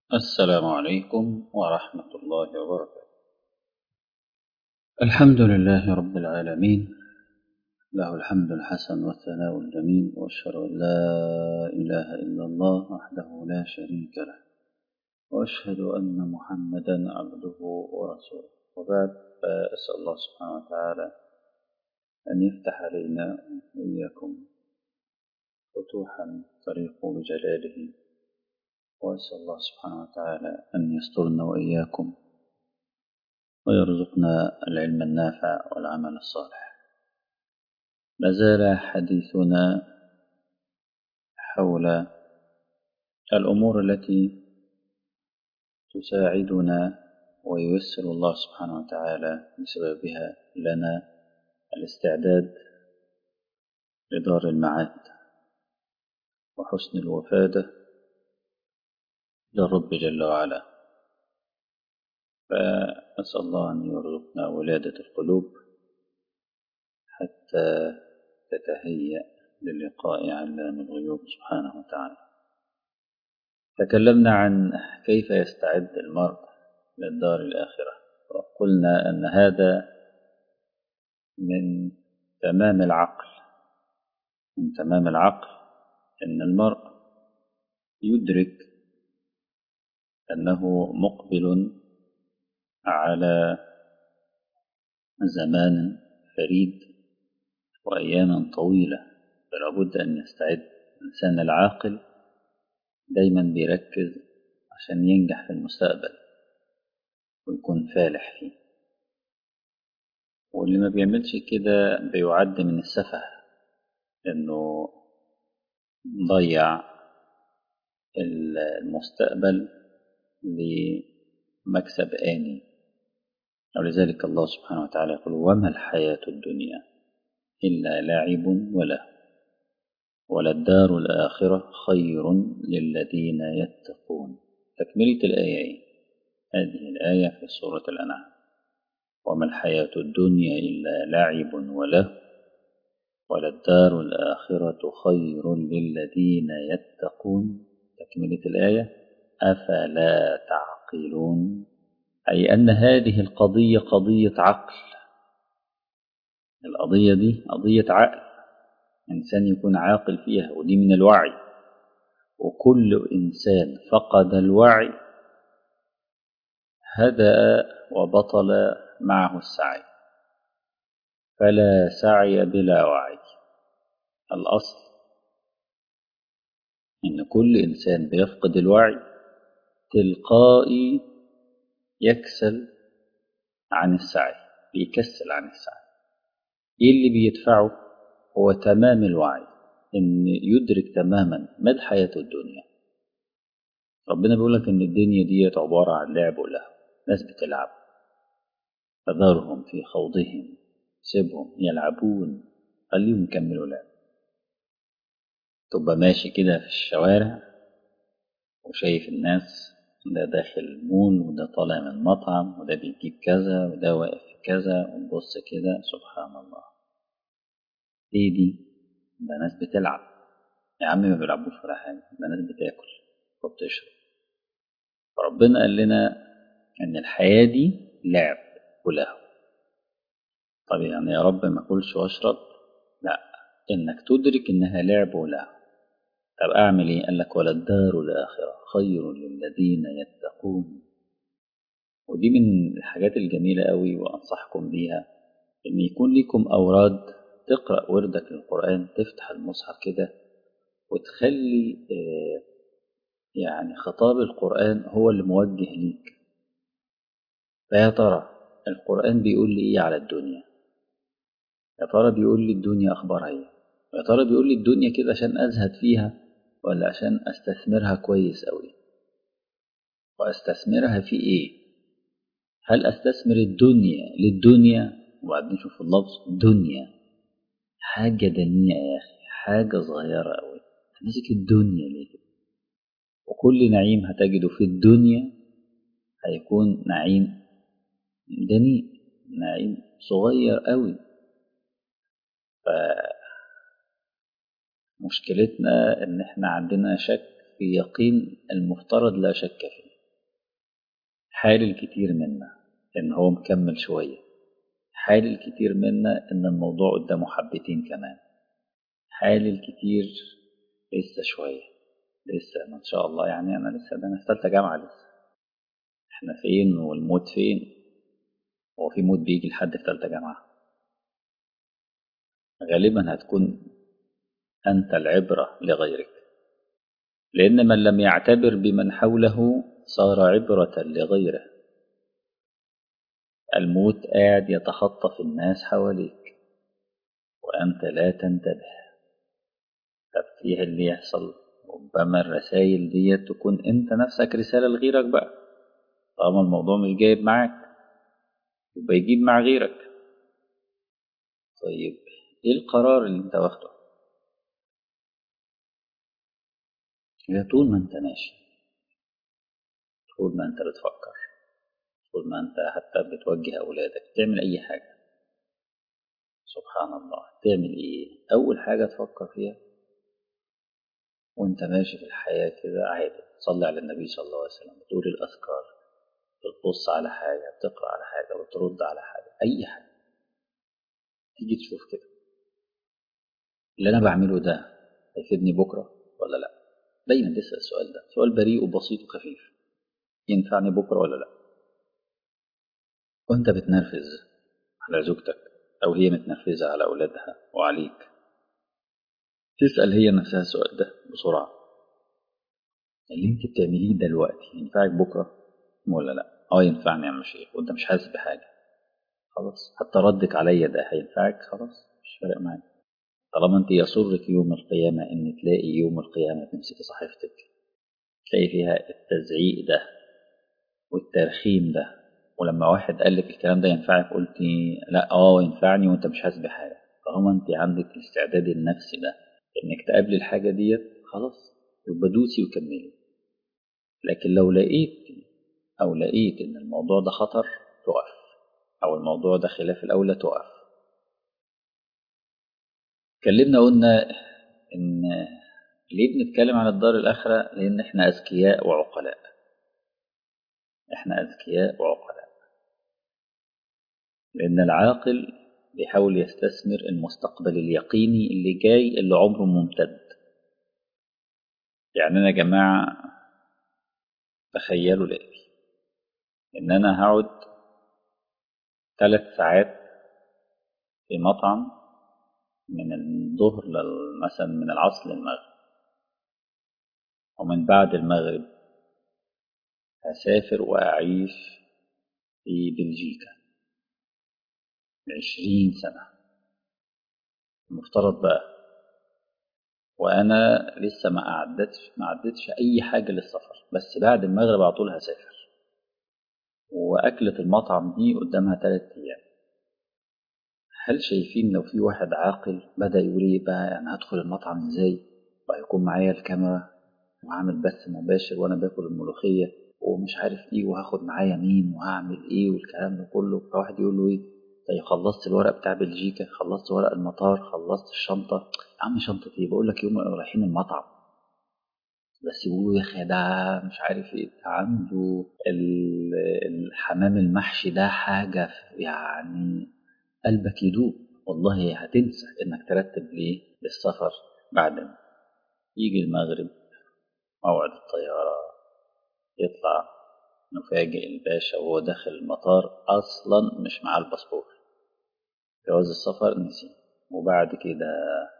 السلام عليكم ورحمة الله وبركاته الحمد لله رب العالمين له الحمد الحسن والثناء الجميل وأشهد أن لا إله إلا الله وحده لا شريك له وأشهد أن محمدا عبده ورسوله وبعد فأسأل الله سبحانه وتعالى أن يفتح علينا وإياكم فتوحا طريق بجلاله وأسأل الله سبحانه وتعالى أن يسترنا وإياكم ويرزقنا العلم النافع والعمل الصالح لازال حديثنا حول الأمور التي تساعدنا وييسر الله سبحانه وتعالى بسببها لنا الاستعداد لدار المعاد وحسن الوفاده للرب جل وعلا فأسأل الله أن يرزقنا ولادة القلوب حتى تتهيأ للقاء علام الغيوب سبحانه وتعالى تكلمنا عن كيف يستعد المرء للدار الآخرة وقلنا أن هذا من تمام العقل من تمام العقل أن المرء يدرك أنه مقبل على زمان فريد وأياما طويلة فلا بد أن يستعد الإنسان العاقل دايما بيركز عشان ينجح في المستقبل ويكون فالح فيه واللي ما بيعملش كده بيعد من السفه إنه ضيع المستقبل لمكسب آني ولذلك الله سبحانه وتعالى يقول وما الحياة الدنيا إلا لعب وله وللدار الآخرة خير للذين يتقون تكملة الآية هذه الآية في سورة الأنعام وما الحياة الدنيا إلا لعب وله وللدار الآخرة خير للذين يتقون تكملة الآية أفلا تعقلون أي أن هذه القضية قضية عقل القضية دي قضية عقل إنسان يكون عاقل فيها ودي من الوعي وكل إنسان فقد الوعي هدأ وبطل معه السعي فلا سعي بلا وعي الأصل إن كل إنسان بيفقد الوعي تلقائي يكسل عن السعي بيكسل عن السعي إيه اللي بيدفعه هو تمام الوعي إن يدرك تماما مدى حياة الدنيا ربنا بيقول لك إن الدنيا دي عبارة عن لعب ولهو ناس بتلعب فذرهم في خوضهم سيبهم يلعبون خليهم يكملوا لعب تبقى ماشي كده في الشوارع وشايف الناس ده داخل المول وده طالع من مطعم وده بيجيب كذا وده واقف في كذا ونبص كده سبحان الله ايه دي ده ناس بتلعب يا عم ما بيلعبوش ولا حاجة ده ناس بتاكل وبتشرب فربنا قال لنا ان الحياة دي لعب ولهو طب يعني يا رب ما اكلش واشرب لا انك تدرك انها لعب ولهو طب اعمل ايه قال لك وللدار الاخره خير للذين يتقون ودي من الحاجات الجميله قوي وانصحكم بيها ان يكون لكم اوراد تقرا وردك للقران تفتح المصحف كده وتخلي يعني خطاب القران هو اللي موجه ليك فيا ترى القران بيقول لي ايه على الدنيا يا ترى بيقول لي الدنيا اخبارها ايه يا ترى بيقول لي الدنيا كده عشان ازهد فيها ولا عشان استثمرها كويس قوي واستثمرها في ايه هل استثمر الدنيا للدنيا وبعدين نشوف اللفظ دنيا حاجه دنيئه يا اخي حاجه صغيره قوي ماسك الدنيا ليه وكل نعيم هتجده في الدنيا هيكون نعيم دنيء نعيم صغير قوي ف مشكلتنا ان احنا عندنا شك في يقين المفترض لا شك فيه حال الكتير منا إن هو مكمل شوية حال الكتير منا إن الموضوع قدامه حبتين كمان حال الكتير لسه شوية لسه ما شاء الله يعني أنا لسه ده أنا في تالتة جامعة لسه إحنا فين والموت فين هو في موت بيجي لحد في تالتة جامعة غالبا هتكون أنت العبرة لغيرك لأن من لم يعتبر بمن حوله صار عبرة لغيره الموت قاعد يتخطف الناس حواليك وأنت لا تنتبه طب فيه اللي يحصل ربما الرسائل دي تكون أنت نفسك رسالة لغيرك بقى طالما الموضوع مش جايب معاك يبقى يجيب مع غيرك طيب ايه القرار اللي انت واخده هي طول ما انت ماشي طول ما انت بتفكر طول ما انت حتى بتوجه اولادك تعمل اي حاجة سبحان الله تعمل ايه اول حاجة تفكر فيها وانت ماشي في الحياة كده عادي تصلي على النبي صلى الله عليه وسلم تقول الاذكار بتبص على حاجة بتقرأ على حاجة بترد على حاجة أي حاجة تيجي تشوف كده اللي أنا بعمله ده هيفيدني بكرة ولا لأ دايما تسأل السؤال ده سؤال بريء وبسيط وخفيف ينفعني بكرة ولا لأ وأنت بتنرفز على زوجتك أو هي متنرفزة على أولادها وعليك تسأل هي نفسها السؤال ده بسرعة اللي انت بتعمليه دلوقتي ينفعك بكرة ولا لا اه ينفعني يا عم شيخ وانت مش حاسس بحاجة خلاص حتى ردك عليا ده هينفعك خلاص مش فارق معاك طالما انت يسرك يوم القيامة ان تلاقي يوم القيامة تمسكي صحيفتك تلاقي فيها التزعيق ده والترخيم ده ولما واحد قال لك الكلام ده ينفعك قلتي لا اه ينفعني وانت مش حاسس بحاجة طالما انت عندك الاستعداد النفسي ده انك تقابلي الحاجة ديت خلاص يبقى دوسي وكملي لكن لو لقيت او لقيت ان الموضوع ده خطر تقف او الموضوع ده خلاف الاولى تقف اتكلمنا قلنا ان ليه بنتكلم عن الدار الاخره لان احنا اذكياء وعقلاء احنا اذكياء وعقلاء لان العاقل بيحاول يستثمر المستقبل اليقيني اللي جاي اللي عمره ممتد يعني انا يا جماعه تخيلوا لقيتي ان انا هقعد ثلاث ساعات في مطعم من الظهر مثلا من العصر للمغرب ومن بعد المغرب هسافر وأعيش في بلجيكا عشرين سنة المفترض بقى وأنا لسه ما أعدتش ما عدتش أي حاجة للسفر بس بعد المغرب على طول هسافر وأكلة المطعم دي قدامها تلات أيام هل شايفين لو في واحد عاقل بدأ يقول إيه بقى أنا هدخل المطعم إزاي وهيكون معايا الكاميرا وهعمل بث مباشر وأنا باكل الملوخية ومش عارف إيه وهاخد معايا مين وهعمل إيه والكلام ده كله فواحد يقول له إيه طيب خلصت الورق بتاع بلجيكا خلصت ورق المطار خلصت الشنطة يا عم شنطة إيه بقول لك يوم رايحين المطعم بس يقولوا يا اخي ده مش عارف ايه عنده الحمام المحشي ده حاجة يعني قلبك يدوب والله هتنسى انك ترتب ليه للسفر بعد يجي المغرب موعد الطيارة يطلع نفاجئ الباشا وهو داخل المطار أصلا مش معاه الباسبور جواز السفر نسي وبعد كده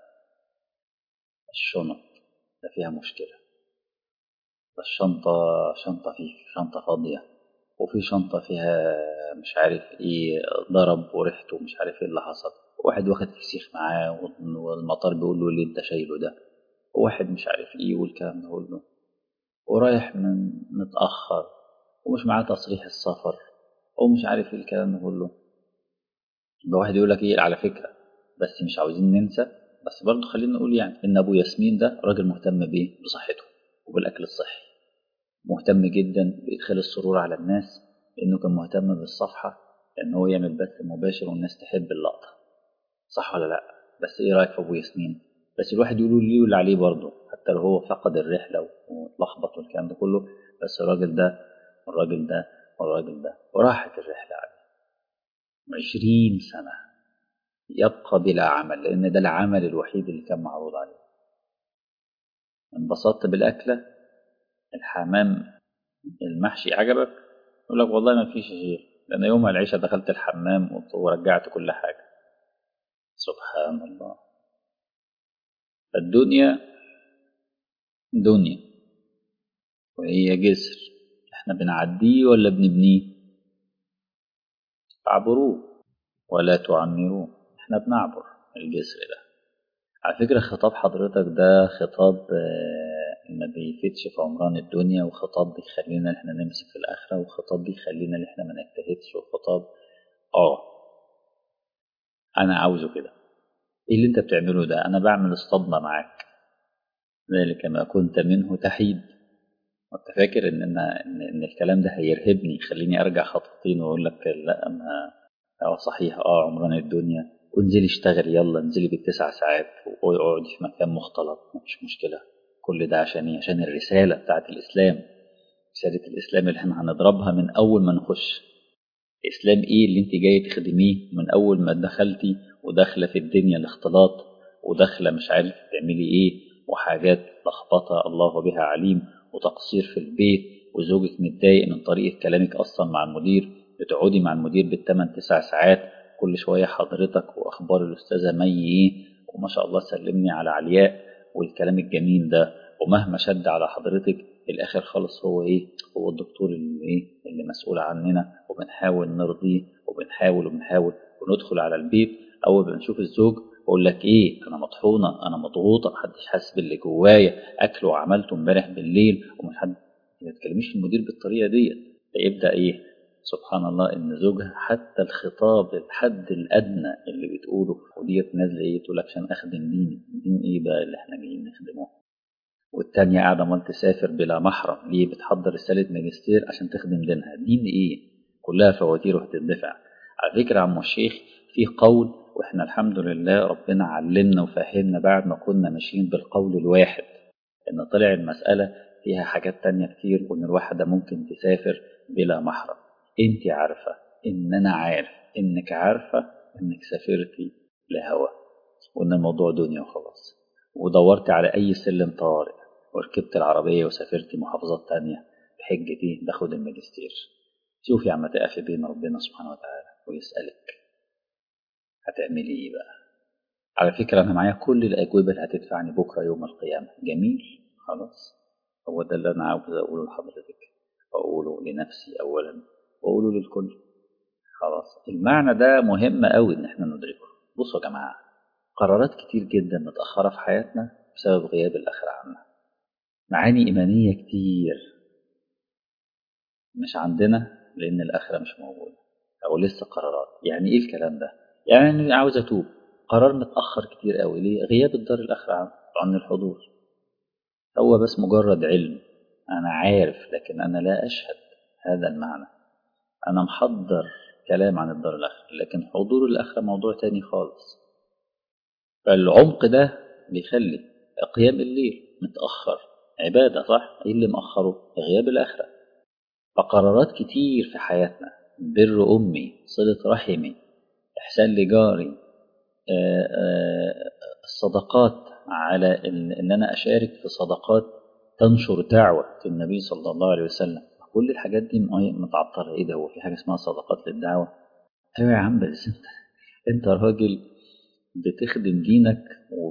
الشنط ده فيها مشكلة الشنطة شنطة فيه شنطة فاضية وفي شنطة فيها مش عارف ايه ضرب وريحته ومش عارف ايه اللي حصل واحد واخد فسيخ معاه والمطار بيقول له اللي انت شايله ده وواحد مش عارف ايه والكلام ده كله ورايح من متأخر ومش معاه تصريح السفر ومش عارف ايه الكلام ده كله يبقى واحد يقول لك ايه على فكرة بس مش عاوزين ننسى بس برضه خلينا نقول يعني ان ابو ياسمين ده راجل مهتم بايه بصحته وبالاكل الصحي مهتم جدا بادخال السرور على الناس لانه كان مهتم بالصفحه ان هو يعمل بث مباشر والناس تحب اللقطه صح ولا لا بس ايه رايك في ابو ياسمين بس الواحد يقول لي واللي عليه برضه حتى لو هو فقد الرحله واتلخبط والكلام ده كله بس الراجل ده الراجل ده والراجل ده وراحت الرحلة عليه عشرين سنة يبقى بلا عمل لأن ده العمل الوحيد اللي كان معروض عليه انبسطت بالأكلة الحمام المحشي عجبك يقول لك والله ما فيش شيء لأن يوم العشاء دخلت الحمام ورجعت كل حاجة سبحان الله الدنيا دنيا وهي جسر احنا بنعديه ولا بنبنيه تعبروه ولا تعمروه احنا بنعبر الجسر ده على فكرة خطاب حضرتك ده خطاب ما بيفيدش في عمران الدنيا وخطاب بيخلينا ان احنا نمسك في الآخرة وخطاب بيخلينا ان احنا ما نجتهدش وخطاب اه انا عاوزه كده ايه اللي انت بتعمله ده انا بعمل الصدمة معاك ذلك ما كنت منه تحيد وانت فاكر ان انا ان, إن الكلام ده هيرهبني يخليني ارجع خطوتين واقول لك لا ما اه صحيح اه عمران الدنيا وانزلي اشتغلي يلا انزلي بالتسع ساعات واقعدي في مكان مختلط مفيش مشكلة كل ده عشان ايه عشان الرسالة بتاعت الإسلام رسالة الإسلام اللي احنا هنضربها من أول ما نخش إسلام إيه اللي أنت جاي تخدميه من أول ما دخلتي وداخلة في الدنيا الاختلاط وداخلة مش عارف تعملي إيه وحاجات لخبطة الله بها عليم وتقصير في البيت وزوجك متضايق من طريقة كلامك أصلا مع المدير بتقعدي مع المدير بالثمان تسع ساعات كل شوية حضرتك وأخبار الأستاذة مي إيه وما شاء الله سلمني على علياء والكلام الجميل ده ومهما شد على حضرتك في الآخر خالص هو إيه هو الدكتور اللي إيه اللي مسؤول عننا وبنحاول نرضيه وبنحاول وبنحاول وندخل على البيت أول ما نشوف الزوج بقول لك إيه أنا مطحونة أنا مضغوطة محدش حاسس باللي جوايا أكل وعملته امبارح بالليل ومش حد ما تكلميش المدير بالطريقة ديت فيبدأ إيه سبحان الله ان زوجها حتى الخطاب الحد الادنى اللي بتقوله وديت نازله ايه تقول لك عشان اخدم ديني دين ايه بقى اللي احنا جايين نخدمه والتانية قاعدة مال تسافر بلا محرم ليه بتحضر رسالة ماجستير عشان تخدم دينها دين ايه كلها فواتير وهتدفع على فكرة عم الشيخ في قول واحنا الحمد لله ربنا علمنا وفهمنا بعد ما كنا ماشيين بالقول الواحد ان طلع المسألة فيها حاجات تانية كتير وان الواحدة ممكن تسافر بلا محرم انت عارفة ان انا عارف انك عارفة انك سافرتي لهوا وان الموضوع دنيا وخلاص ودورت على اي سلم طوارئ وركبت العربية وسافرت محافظات تانية بحجة ايه باخد الماجستير شوفي عم تقفي بين ربنا سبحانه وتعالى ويسألك هتعملي ايه بقى على فكرة انا معايا كل الاجوبة اللي هتدفعني بكرة يوم القيامة جميل خلاص هو ده اللي انا عاوز اقوله لحضرتك واقوله لنفسي اولا واقوله للكل خلاص المعنى ده مهم قوي ان احنا ندركه بصوا يا جماعه قرارات كتير جدا متاخره في حياتنا بسبب غياب الاخره عنا معاني ايمانيه كتير مش عندنا لان الاخره مش موجوده او لسه قرارات يعني ايه الكلام ده يعني عاوز اتوب قرار متاخر كتير قوي ليه غياب الدار الاخره عن, عن الحضور هو بس مجرد علم انا عارف لكن انا لا اشهد هذا المعنى أنا محضر كلام عن الدار الآخرة لكن حضور الآخرة موضوع تاني خالص فالعمق ده بيخلي قيام الليل متأخر عبادة صح؟ إيه اللي مأخره؟ غياب الآخرة فقرارات كتير في حياتنا بر أمي صلة رحمي إحسان لجاري آآ آآ الصدقات على إن أنا أشارك في صدقات تنشر دعوة النبي صلى الله عليه وسلم كل الحاجات دي متعطلة ايه ده هو في حاجة اسمها صدقات للدعوة ايوه يا عم بس انت انت راجل بتخدم دينك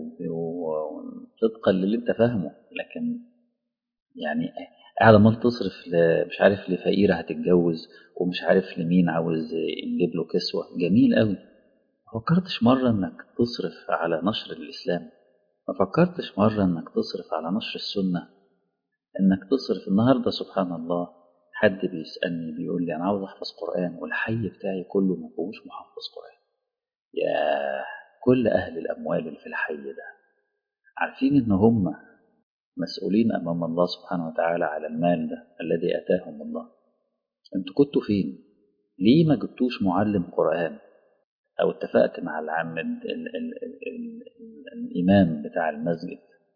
وطبقا للي انت فاهمه لكن يعني قاعد عمال تصرف مش عارف لفقيرة هتتجوز ومش عارف لمين عاوز يجيب له كسوة جميل قوي ما فكرتش مرة انك تصرف على نشر الاسلام ما فكرتش مرة انك تصرف على نشر السنة انك تصرف النهاردة سبحان الله حد بيسألني بيقول لي أنا عاوز أحفظ قرآن والحي بتاعي كله ما فيهوش محفظ قرآن يا كل أهل الأموال اللي في الحي ده عارفين إن هم مسؤولين أمام الله سبحانه وتعالى على المال ده الذي أتاهم الله أنتوا كنتوا فين؟ ليه ما جبتوش معلم قرآن؟ أو اتفقت مع العم ال ال ال ال ال الإمام بتاع المسجد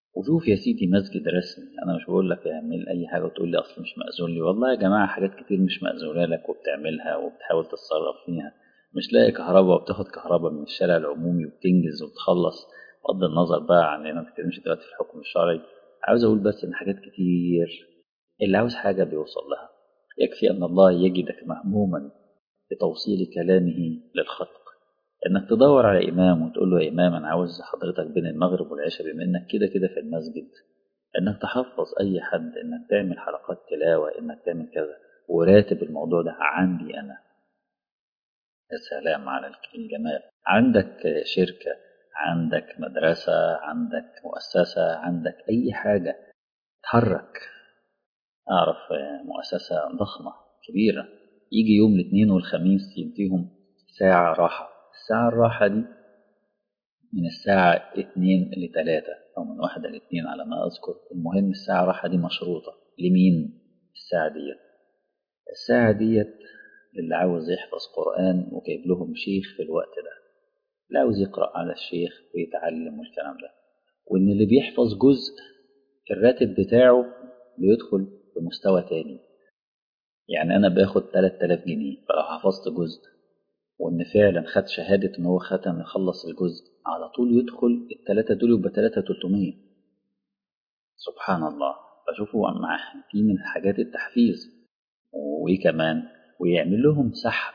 وشوف يا سيدي مسجد رسمي انا مش بقول لك اعمل اي حاجه وتقول لي اصل مش مأذون لي والله يا جماعه حاجات كتير مش مأذونه لك وبتعملها وبتحاول تتصرف فيها مش لاقي كهرباء وبتاخد كهرباء من الشارع العمومي وبتنجز وبتخلص بغض النظر بقى عن انا ما بتكلمش دلوقتي في الحكم الشرعي عاوز اقول بس ان حاجات كتير اللي عاوز حاجه بيوصل لها يكفي ان الله يجدك مهموما بتوصيل كلامه للخلق انك تدور على امام وتقول له يا امام انا عاوز حضرتك بين المغرب والعشاء بما انك كده كده في المسجد انك تحفظ اي حد انك تعمل حلقات تلاوه انك تعمل كذا وراتب الموضوع ده عندي انا يا سلام على الجمال عندك شركه عندك مدرسه عندك مؤسسه عندك اي حاجه تحرك اعرف مؤسسه ضخمه كبيره يجي يوم الاثنين والخميس يديهم ساعه راحه الساعة الراحة دي من الساعة اتنين لتلاتة أو من واحدة لاتنين على ما أذكر المهم الساعة الراحة دي مشروطة لمين الساعة ديت الساعة ديت اللي عاوز يحفظ قرآن وجايب لهم شيخ في الوقت ده اللي عاوز يقرأ على الشيخ ويتعلم والكلام ده وإن اللي بيحفظ جزء الراتب بتاعه بيدخل في مستوى تاني يعني أنا باخد 3000 جنيه فلو حفظت جزء وإن فعلا خد شهادة إن هو ختم يخلص الجزء على طول يدخل التلاتة دول يبقى تلاتة تلتمية سبحان الله فشوفوا مع دي من حاجات التحفيز وإيه كمان ويعمل لهم سحب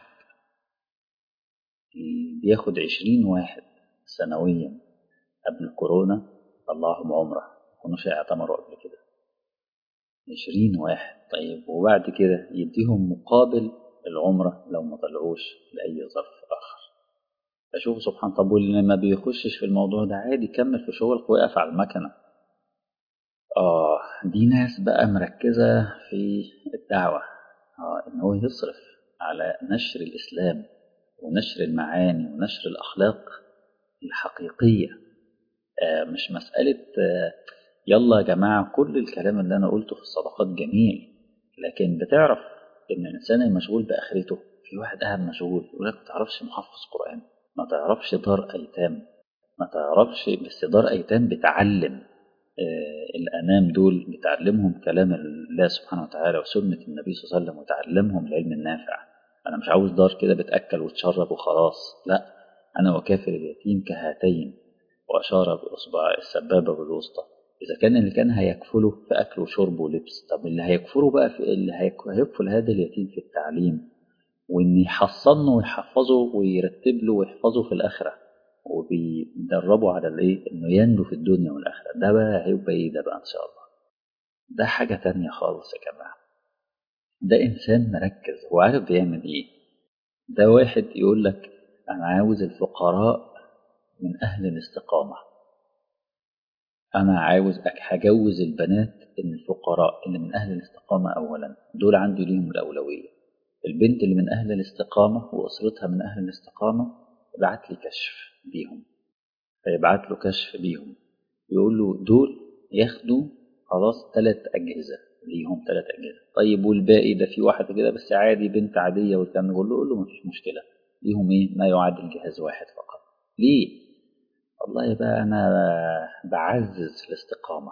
بياخد عشرين واحد سنويا قبل الكورونا طلعهم عمرة مكانوش اعتمروا قبل كده عشرين واحد طيب وبعد كده يديهم مقابل العمرة لو ما طلعوش لأي ظرف آخر أشوف سبحان طب واللي ما بيخشش في الموضوع ده عادي كمل في شغلك وقف على المكنة آه دي ناس بقى مركزة في الدعوة آه إن هو يصرف على نشر الإسلام ونشر المعاني ونشر الأخلاق الحقيقية آه مش مسألة آه يلا يا جماعة كل الكلام اللي أنا قلته في الصدقات جميل لكن بتعرف ان الانسان المشغول باخرته في واحد قاعد مشغول يقول لك ما تعرفش محفظ قران ما تعرفش دار ايتام ما تعرفش بس دار ايتام بتعلم آه الانام دول بتعلمهم كلام الله سبحانه وتعالى وسنه النبي صلى الله عليه وسلم وتعلمهم العلم النافع انا مش عاوز دار كده بتاكل وتشرب وخلاص لا انا وكافر اليتيم كهاتين واشار باصبع السبابه بالوسطى إذا كان اللي كان هيكفله في أكل وشرب ولبس طب اللي هيكفله بقى في اللي هيكفل هذا اليتيم في التعليم وإن يحصنه ويحفظه ويرتب له ويحفظه في الآخرة وبيدربه على الإيه إنه ينجو في الدنيا والآخرة ده بقى هيبقى إيه ده بقى إن شاء الله ده حاجة تانية خالص يا جماعة ده إنسان مركز هو عارف بيعمل إيه ده واحد يقول لك أنا عاوز الفقراء من أهل الاستقامة أنا عاوز هجوز البنات إن الفقراء اللي من أهل الاستقامة أولا دول عندي ليهم الأولوية البنت اللي من أهل الاستقامة وأسرتها من أهل الاستقامة يبعت لي كشف بيهم فيبعت له كشف بيهم يقول له دول ياخدوا خلاص ثلاث أجهزة ليهم ثلاث أجهزة طيب والباقي ده في واحد كده بس عادي بنت عادية والكلام يقول له قول له مفيش مشكلة ليهم إيه ما يعادل جهاز واحد فقط ليه؟ والله بقى أنا بعزز الاستقامة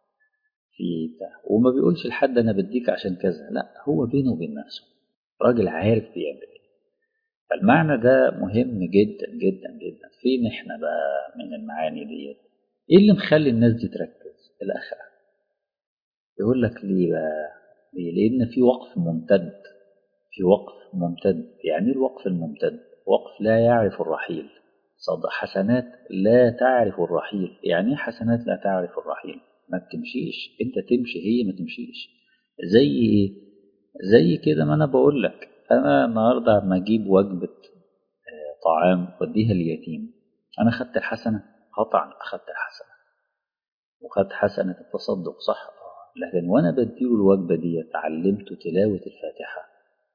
في بتاع وما بيقولش لحد أنا بديك عشان كذا لا هو بينه وبين نفسه راجل عارف بيعمل ايه فالمعنى ده مهم جدا جدا جدا فين احنا بقى من المعاني ديت ايه اللي مخلي الناس دي تركز الاخره يقول لك ليه بقى ليه لان في وقف ممتد في وقف ممتد يعني الوقف الممتد وقف لا يعرف الرحيل صد حسنات لا تعرف الرحيل يعني ايه حسنات لا تعرف الرحيل ما بتمشيش انت تمشي هي ما تمشيش زي ايه زي كده ما انا بقول لك انا النهارده لما اجيب وجبه طعام وديها لليتيم انا خدت الحسنه قطعا اخدت الحسنه وخدت حسنه التصدق صح لكن وانا بديله الوجبه دي علمته تلاوه الفاتحه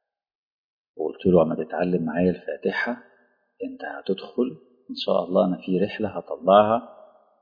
وقلت له اما تتعلم معايا الفاتحه انت هتدخل ان شاء الله انا في رحله هطلعها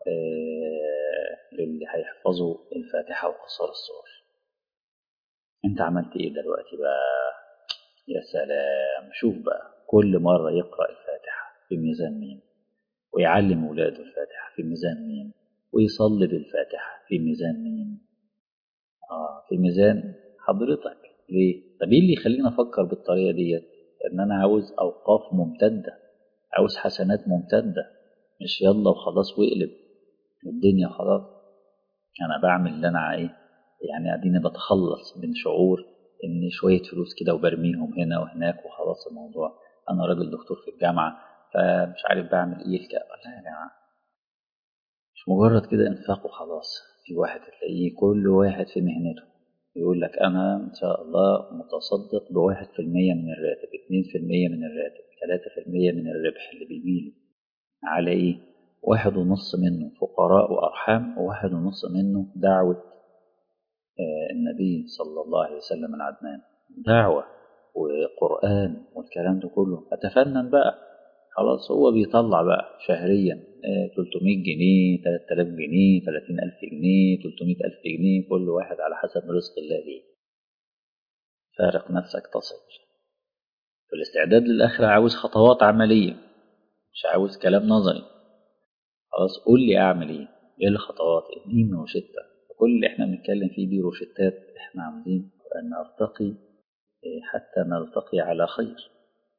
للي هيحفظوا الفاتحه وقصار الصور انت عملت ايه دلوقتي بقى يا سلام شوف بقى كل مرة يقرأ الفاتحة في ميزان مين ويعلم ولاده الفاتحة في ميزان مين ويصلي بالفاتحة في ميزان مين آه في ميزان حضرتك ليه طب ايه اللي يخليني افكر بالطريقة ديت ان انا عاوز اوقاف ممتدة عاوز حسنات ممتدة مش يلا وخلاص واقلب الدنيا خلاص انا بعمل اللي انا ايه يعني اديني بتخلص من شعور ان شويه فلوس كده وبرميهم هنا وهناك وخلاص الموضوع انا راجل دكتور في الجامعه فمش عارف بعمل ايه الك... لا يا جماعه مش مجرد كده انفاق وخلاص في واحد تلاقيه كل واحد في مهنته يقول لك انا ان شاء الله متصدق بواحد في المية من الراتب اتنين في المية من الراتب ثلاثة في المية من الربح اللي بيجيلي على ايه واحد ونص منه فقراء وأرحام وواحد ونص منه دعوة النبي صلى الله عليه وسلم العدنان دعوة وقرآن والكلام ده كله أتفنن بقى خلاص هو بيطلع بقى شهريا 300 جنيه 3000 جنيه 30000 جنيه 300000 جنيه كل واحد على حسب رزق الله ليه فارق نفسك تصل فالاستعداد للآخرة عاوز خطوات عملية مش عاوز كلام نظري خلاص قول لي أعمل إيه إيه الخطوات اديني روشتة كل اللي إحنا بنتكلم فيه دي روشتات إحنا عاوزين أن نرتقي حتى نلتقي على خير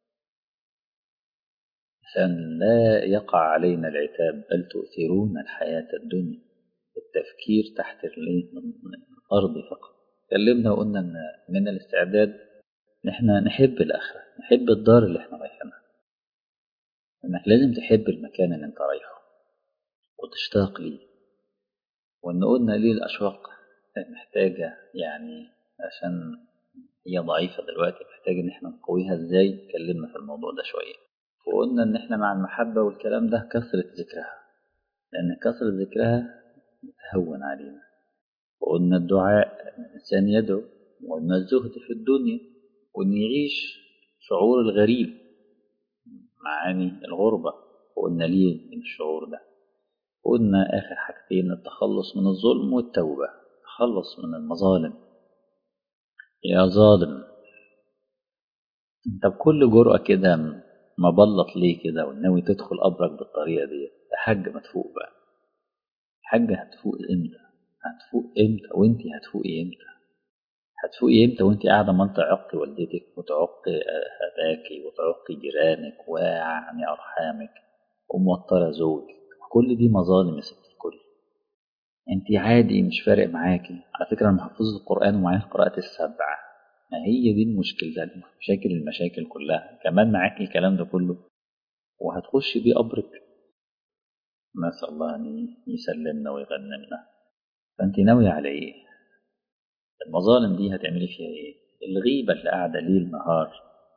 عشان لا يقع علينا العتاب بل تؤثرون الحياة الدنيا التفكير تحت الأرض فقط اتكلمنا وقلنا إن من الاستعداد إن إحنا نحب الآخرة نحب الدار اللي إحنا رايحينها إنك لازم تحب المكان اللي أنت رايحه وتشتاق ليه وإن قلنا ليه الأشواق محتاجة يعني عشان هي ضعيفة دلوقتي محتاج إن إحنا نقويها إزاي اتكلمنا في الموضوع ده شوية وقلنا إن إحنا مع المحبة والكلام ده كثرة ذكرها لأن كثرة ذكرها تهون علينا وقلنا الدعاء إن الإنسان يدعو وقلنا الزهد في الدنيا وإن يعيش شعور الغريب معاني الغربة وقلنا ليه من الشعور ده قلنا آخر حاجتين التخلص من الظلم والتوبة تخلص من المظالم يا ظالم انت بكل جرأة كده مبلط ليه كده وناوي تدخل قبرك بالطريقة دي يا حاج ما تفوق بقى حاج هتفوق امتى هتفوق امتى وانت هتفوقي امتى هتفوقي امتى وانت قاعدة ما تعقي والدتك وتعقي أباكي وتعقي جيرانك ويعني أرحامك وموترة زوجك كل دي مظالم يا ست الكل انت عادي مش فارق معاكي على فكرة انا محفظة القرآن ومعايا قراءة السبعة ما هي دي المشكلة ده مشاكل المشاكل كلها كمان معاكي الكلام ده كله وهتخش بيه قبرك نسأل الله أن يسلمنا ويغنمنا فأنت ناوية على إيه؟ المظالم دي هتعملي فيها إيه؟ الغيبة اللي قاعدة ليل نهار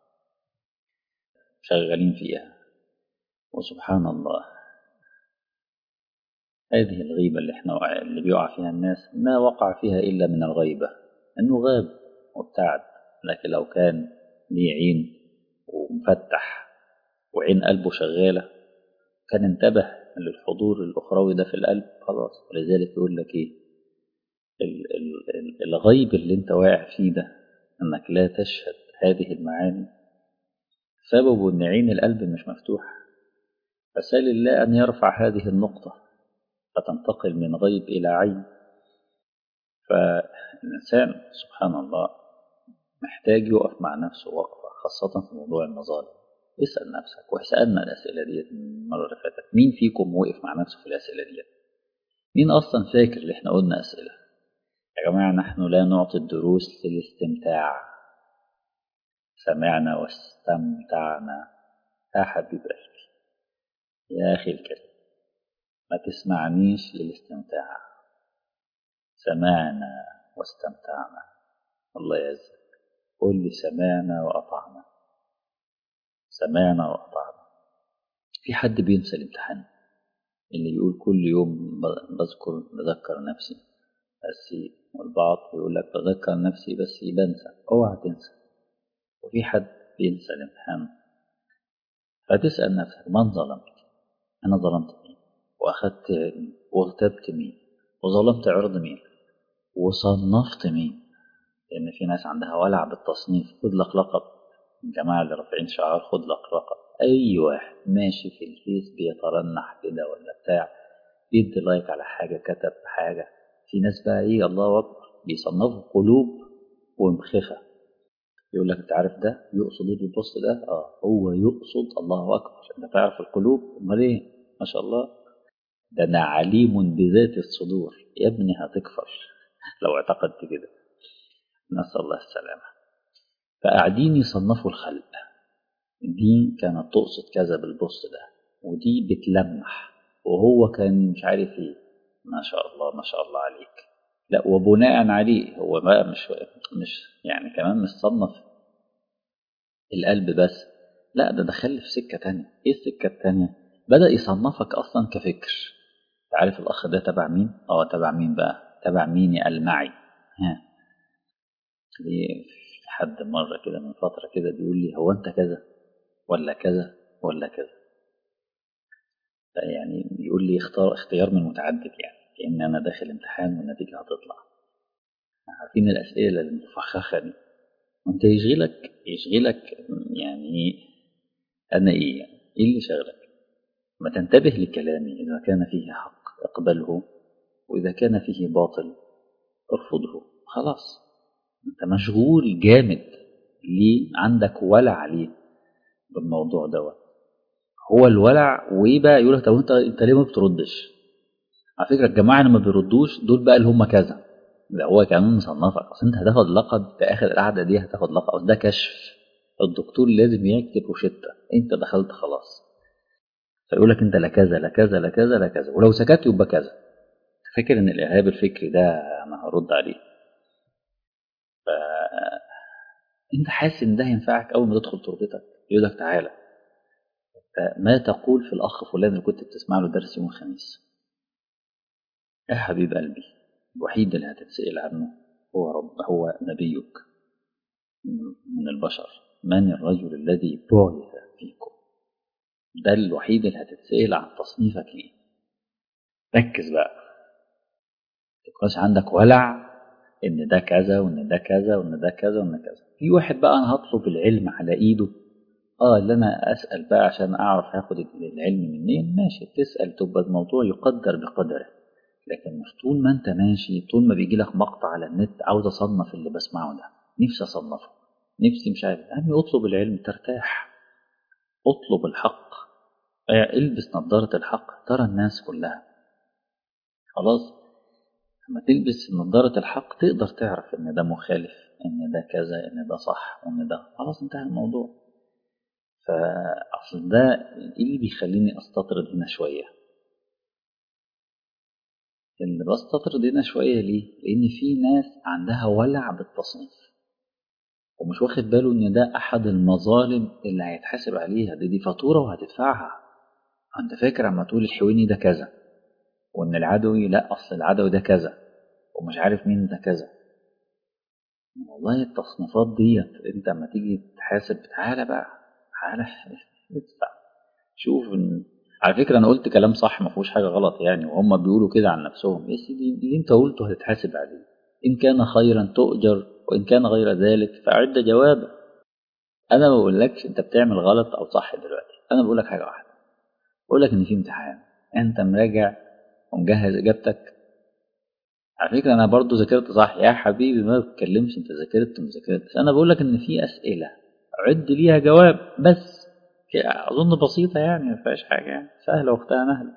شغالين فيها وسبحان الله هذه الغيبة اللي احنا اللي بيقع فيها الناس ما وقع فيها إلا من الغيبة إنه غاب وابتعد لكن لو كان ليه عين ومفتح وعين قلبه شغالة كان انتبه للحضور الأخروي ده في القلب خلاص ولذلك يقول لك إيه ال ال ال الغيب اللي انت واقع فيه ده انك لا تشهد هذه المعاني سببه ان عين القلب مش مفتوحة فسال الله ان يرفع هذه النقطة فتنتقل من غيب إلى عين فالإنسان سبحان الله محتاج يقف مع نفسه وقفة خاصة في موضوع المظالم اسأل نفسك وسألنا الأسئلة دي المرة اللي فاتت مين فيكم وقف مع نفسه في الأسئلة دي مين أصلا فاكر اللي احنا قلنا أسئلة يا جماعة نحن لا نعطي الدروس للاستمتاع سمعنا واستمتعنا يا حبيب قلبي يا أخي الكريم ما تسمعنيش للاستمتاع سمعنا واستمتعنا الله يعزك قل لي سمعنا وأطعنا سمعنا وأطعنا في حد بينسى الامتحان اللي يقول كل يوم بذكر بذكر نفسي بس والبعض يقول لك بذكر نفسي بس بنسى اوعى تنسى وفي حد بينسى الامتحان فتسأل نفسك من ظلمت أنا ظلمت مين وأخدت واغتبت مين وظلمت عرض مين وصنفت مين لأن في ناس عندها ولع بالتصنيف خد لك لقب الجماعة اللي رافعين شعار خد لك لقب أي واحد ماشي في الفيس بيترنح كده ولا بتاع يدي لايك على حاجة كتب حاجة في ناس بقى ايه الله اكبر بيصنفوا قلوب ومخخة يقول لك انت عارف ده يقصد ايه البوست ده اه هو يقصد الله اكبر انت تعرف القلوب امال ايه ما شاء الله ده انا عليم بذات الصدور يا ابني هتكفر لو اعتقدت كده نسال الله السلامه فقاعدين يصنفوا الخلق دي كانت تقصد كذا بالبوست ده ودي بتلمح وهو كان مش عارف ايه ما شاء الله ما شاء الله عليك لا وبناء عليه هو بقى مش مش يعني كمان مش صنف القلب بس لا ده دخل في سكة تانية ايه السكة التانية بدأ يصنفك اصلا كفكر عارف الاخ ده تبع مين اه تبع مين بقى تبع مين يا المعي ها في حد مرة كده من فترة كده بيقول لي هو انت كذا ولا كذا ولا كذا يعني بيقول لي اختار اختيار من متعدد يعني كأن أنا داخل امتحان والنتيجة هتطلع عارفين الأسئلة المفخخة دي وانت يشغلك يشغلك يعني أنا إيه يعني إيه اللي شغلك ما تنتبه لكلامي إذا كان فيه حق اقبله وإذا كان فيه باطل ارفضه خلاص انت مشغول جامد ليه عندك ولع عليه بالموضوع دوت هو الولع وايه بقى يقول لك طب انت انت ليه ما بتردش على فكره الجماعه اللي ما بيردوش دول بقى اللي هم كذا ده هو كمان مصنفك اصل انت هتاخد لقب في اخر القعده دي هتاخد لقب ده كشف الدكتور لازم يكتب روشته انت دخلت خلاص فيقول لك انت لا كذا لا كذا لا كذا لا كذا ولو سكت يبقى كذا فاكر ان الارهاب الفكري ده انا هرد عليه ف انت حاسس ان ده هينفعك اول ما تدخل تربتك يقول لك تعالى ما تقول في الأخ فلان اللي كنت بتسمع له درس يوم الخميس يا حبيب قلبي الوحيد اللي هتتسأل عنه هو رب هو نبيك من البشر من الرجل الذي بعث فيكم ده الوحيد اللي هتتسأل عن تصنيفك ليه ركز بقى تبقاش عندك ولع ان ده كذا وان ده كذا وان ده كذا وان كذا في واحد بقى انا هطلب العلم على ايده اه اللي انا اسال بقى عشان اعرف هاخد العلم منين ماشي تسال تبقى الموضوع يقدر بقدره لكن مش طول ما انت ماشي طول ما بيجي لك مقطع على النت عاوز اصنف اللي بسمعه ده نفسي اصنفه نفسي مش عارف عمي اطلب العلم ترتاح اطلب الحق البس نظارة الحق ترى الناس كلها خلاص لما تلبس نظارة الحق تقدر تعرف ان ده مخالف ان ده كذا ان ده صح وان ده خلاص انتهى الموضوع فأصل ده إيه اللي بيخليني أستطرد هنا شوية اللي بستطرد هنا شوية ليه؟ لأن في ناس عندها ولع بالتصنيف ومش واخد باله إن ده أحد المظالم اللي هيتحاسب عليها دي, دي فاتورة وهتدفعها أنت فاكر عما تقول الحويني ده كذا وإن العدوي لا أصل العدوي ده كذا ومش عارف مين ده كذا والله التصنيفات ديت أنت لما تيجي تحاسب تعالى بقى تعالى ادفع شوف إن... على فكرة أنا قلت كلام صح ما فيهوش حاجة غلط يعني وهم بيقولوا كده عن نفسهم يا سيدي اللي أنت قلته هتتحاسب عليه إن كان خيرا تؤجر وإن كان غير ذلك فأعد جوابا أنا ما بقولكش أنت بتعمل غلط أو صح دلوقتي أنا بقول لك حاجة واحدة بقول لك إن في امتحان أنت مراجع ومجهز إجابتك على فكرة أنا برضو ذاكرت صح يا حبيبي ما بتكلمش أنت ذاكرت وما ذاكرتش أنا بقول لك إن في أسئلة عد ليها جواب بس أظن بسيطة يعني ما فيهاش حاجة يعني سهلة وأختها نهلة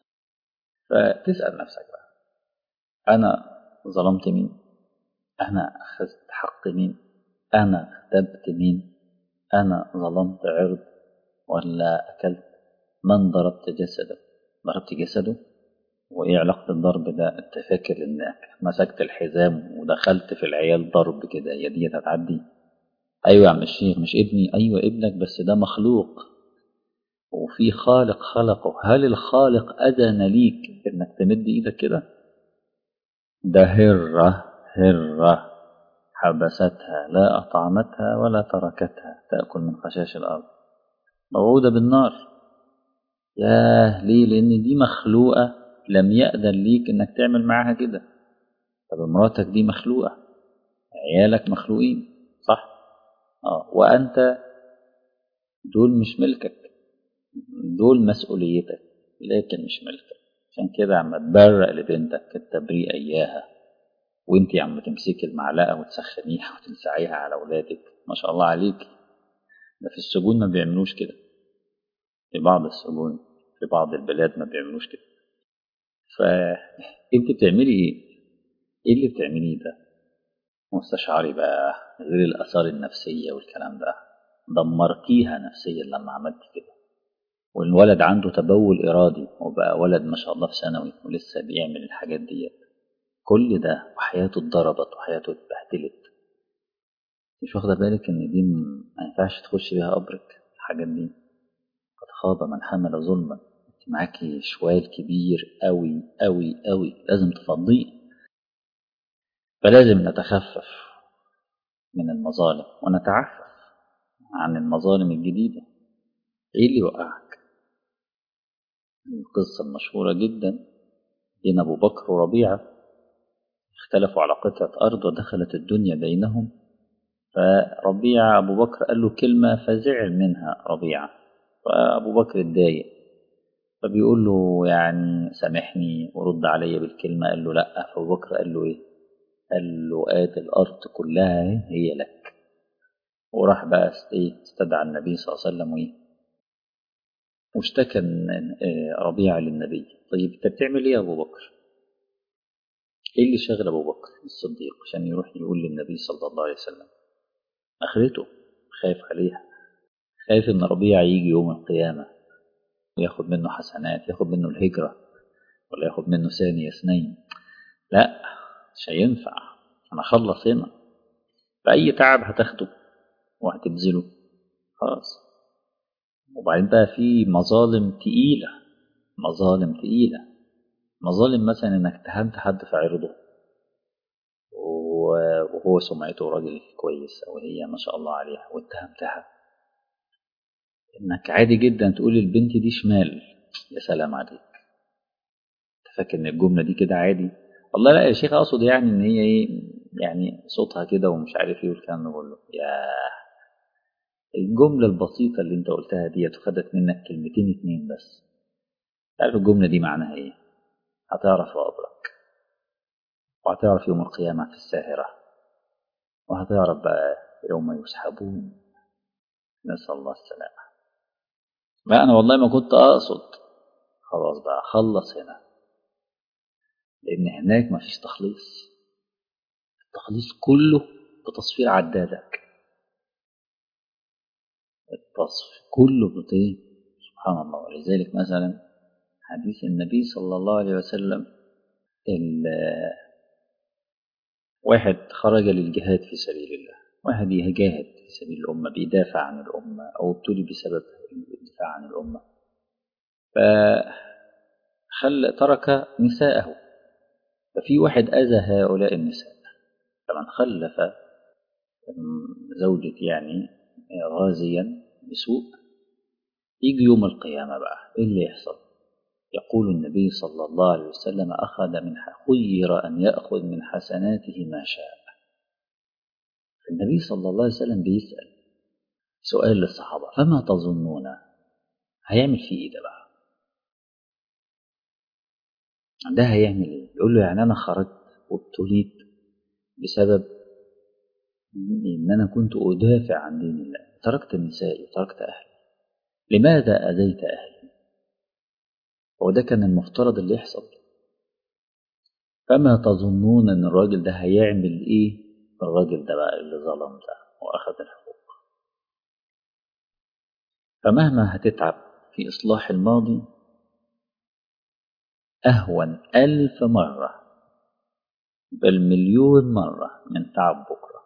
فتسأل نفسك بقى أنا ظلمت مين؟ أنا أخذت حق مين؟ أنا اغتبت مين؟ أنا ظلمت عرض ولا أكلت؟ من ضربت جسده؟ ضربت جسده؟ وإيه علاقة الضرب ده؟ أنت فاكر إنك مسكت الحزام ودخلت في العيال ضرب كده هي دي هتعدي؟ أيوة يا عم الشيخ مش ابني أيوة ابنك بس ده مخلوق وفي خالق خلقه هل الخالق أذن ليك إنك تمد إيدك كده؟ ده هرة هرة حبستها لا أطعمتها ولا تركتها تأكل من خشاش الأرض موعودة بالنار ياه ليه لأن دي مخلوقة لم يأذن ليك إنك تعمل معاها كده طب مراتك دي مخلوقة عيالك مخلوقين صح آه. وأنت دول مش ملكك دول مسؤوليتك لكن مش ملكك عشان كده عم تبرق لبنتك التبريئة إياها وانت عم تمسكي المعلقة وتسخنيها وتلسعيها على أولادك ما شاء الله عليك ده في السجون ما بيعملوش كده في بعض السجون في بعض البلاد ما بيعملوش كده فانت بتعملي ايه ايه اللي بتعمليه ده مستشعري بقى غير الآثار النفسية والكلام ده دمرتيها نفسيا لما عملت كده والولد عنده تبول إرادي وبقى ولد ما شاء الله في ثانوي ولسه بيعمل الحاجات ديت كل ده وحياته اتضربت وحياته اتبهدلت مش واخدة بالك إن دي ما ينفعش تخش بيها قبرك الحاجات دي قد خاب من حمل ظلما انت معاكي شوال كبير قوي قوي قوي لازم تفضيه فلازم نتخفف من المظالم ونتعفف عن المظالم الجديدة ايه اللي وقعك القصة المشهورة جدا بين أبو بكر وربيعة اختلفوا على قطعة أرض ودخلت الدنيا بينهم فربيعة أبو بكر قال له كلمة فزعل منها ربيعة فأبو بكر اتضايق فبيقول له يعني سامحني ورد عليا بالكلمة قال له لأ فأبو بكر قال له إيه قال له آت الأرض كلها هي لك وراح بقى استدعى النبي صلى الله عليه وسلم وإيه واشتكى ربيعة للنبي طيب انت بتعمل ايه يا ابو بكر ايه اللي شغل ابو بكر الصديق عشان يروح يقول للنبي صلى الله عليه وسلم اخرته خايف عليها خايف ان ربيعة يجي يوم القيامة وياخد منه حسنات ياخد منه الهجرة ولا ياخد منه ثاني اثنين لا مش هينفع انا اخلص هنا فأي تعب هتاخده وهتبذله خلاص وبعدين بقى في مظالم تقيلة مظالم تقيلة مظالم مثلا انك اتهمت حد في عرضه وهو سمعته راجل كويس او هي ما شاء الله عليها واتهمتها انك عادي جدا تقول البنت دي شمال يا سلام عليك فاكر ان الجملة دي كده عادي والله لا يا شيخ اقصد يعني ان هي ايه يعني صوتها كده ومش عارف ايه والكلام ده كله يا الجملة البسيطة اللي انت قلتها دي خدت منك كلمتين اتنين بس تعرف الجملة دي معناها ايه هتعرف قبرك وهتعرف يوم القيامة في الساهرة وهتعرف بقى يوم يسحبون نسأل الله السلامة لا أنا والله ما كنت أقصد خلاص بقى خلص هنا لأن هناك مفيش تخليص التخليص كله بتصفير عدادك التصف كله بطيء سبحان الله ولذلك مثلا حديث النبي صلى الله عليه وسلم واحد خرج للجهاد في سبيل الله واحد يجاهد في سبيل الأمة بيدافع عن الأمة أو ابتلي بسبب الدفاع عن الأمة فخل ترك نساءه ففي واحد أذى هؤلاء النساء فمن خلف زوجة يعني غازيا بسوء يجي يوم القيامة بقى إيه اللي يحصل يقول النبي صلى الله عليه وسلم أخذ من خير أن يأخذ من حسناته ما شاء النبي صلى الله عليه وسلم بيسأل سؤال للصحابة فما تظنون هيعمل فيه إيه ده بقى ده هيعمل إيه يقول له يعني أنا خرجت وابتليت بسبب إن أنا كنت أدافع عن دين الله تركت نسائي وتركت أهلي لماذا أذيت أهلي هو ده كان المفترض اللي يحصل فما تظنون أن الراجل ده هيعمل إيه الراجل ده بقى اللي ظلم ده وأخذ الحقوق فمهما هتتعب في إصلاح الماضي أهون ألف مرة بل مليون مرة من تعب بكرة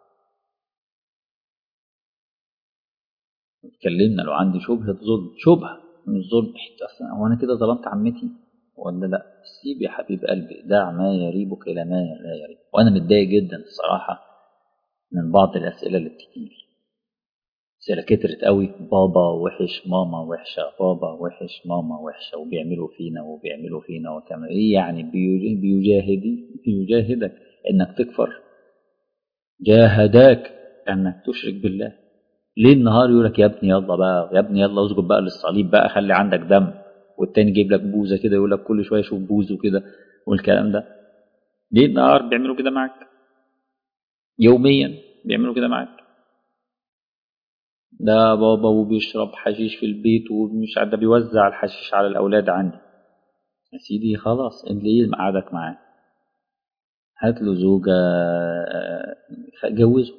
اتكلمنا لو عندي شبهة ظلم شبهة مش ظلم هو أنا كده ظلمت عمتي ولا لا سيب يا حبيب قلبي دع ما يريبك إلى ما لا يريب وأنا متضايق جدا الصراحة من بعض الأسئلة اللي بتجيلي أسئلة كترت قوي بابا وحش ماما وحشة بابا وحش ماما وحشة وبيعملوا فينا وبيعملوا فينا وكما إيه يعني بيجاهدي بيجاهدك إنك تكفر جاهداك إنك تشرك بالله ليه النهار يقول لك يا ابني يلا بقى يا ابني يلا اسجد بقى للصليب بقى خلي عندك دم والتاني جايب لك بوزه كده يقول لك كل شويه شوف بوزه كده والكلام ده ليل نهار بيعملوا كده معاك يوميا بيعملوا كده معاك ده بابا وبيشرب حشيش في البيت ومش عارف ده بيوزع الحشيش على الاولاد عندي يا سيدي خلاص انت ليه مقعدك معاه هات له زوجة جوزه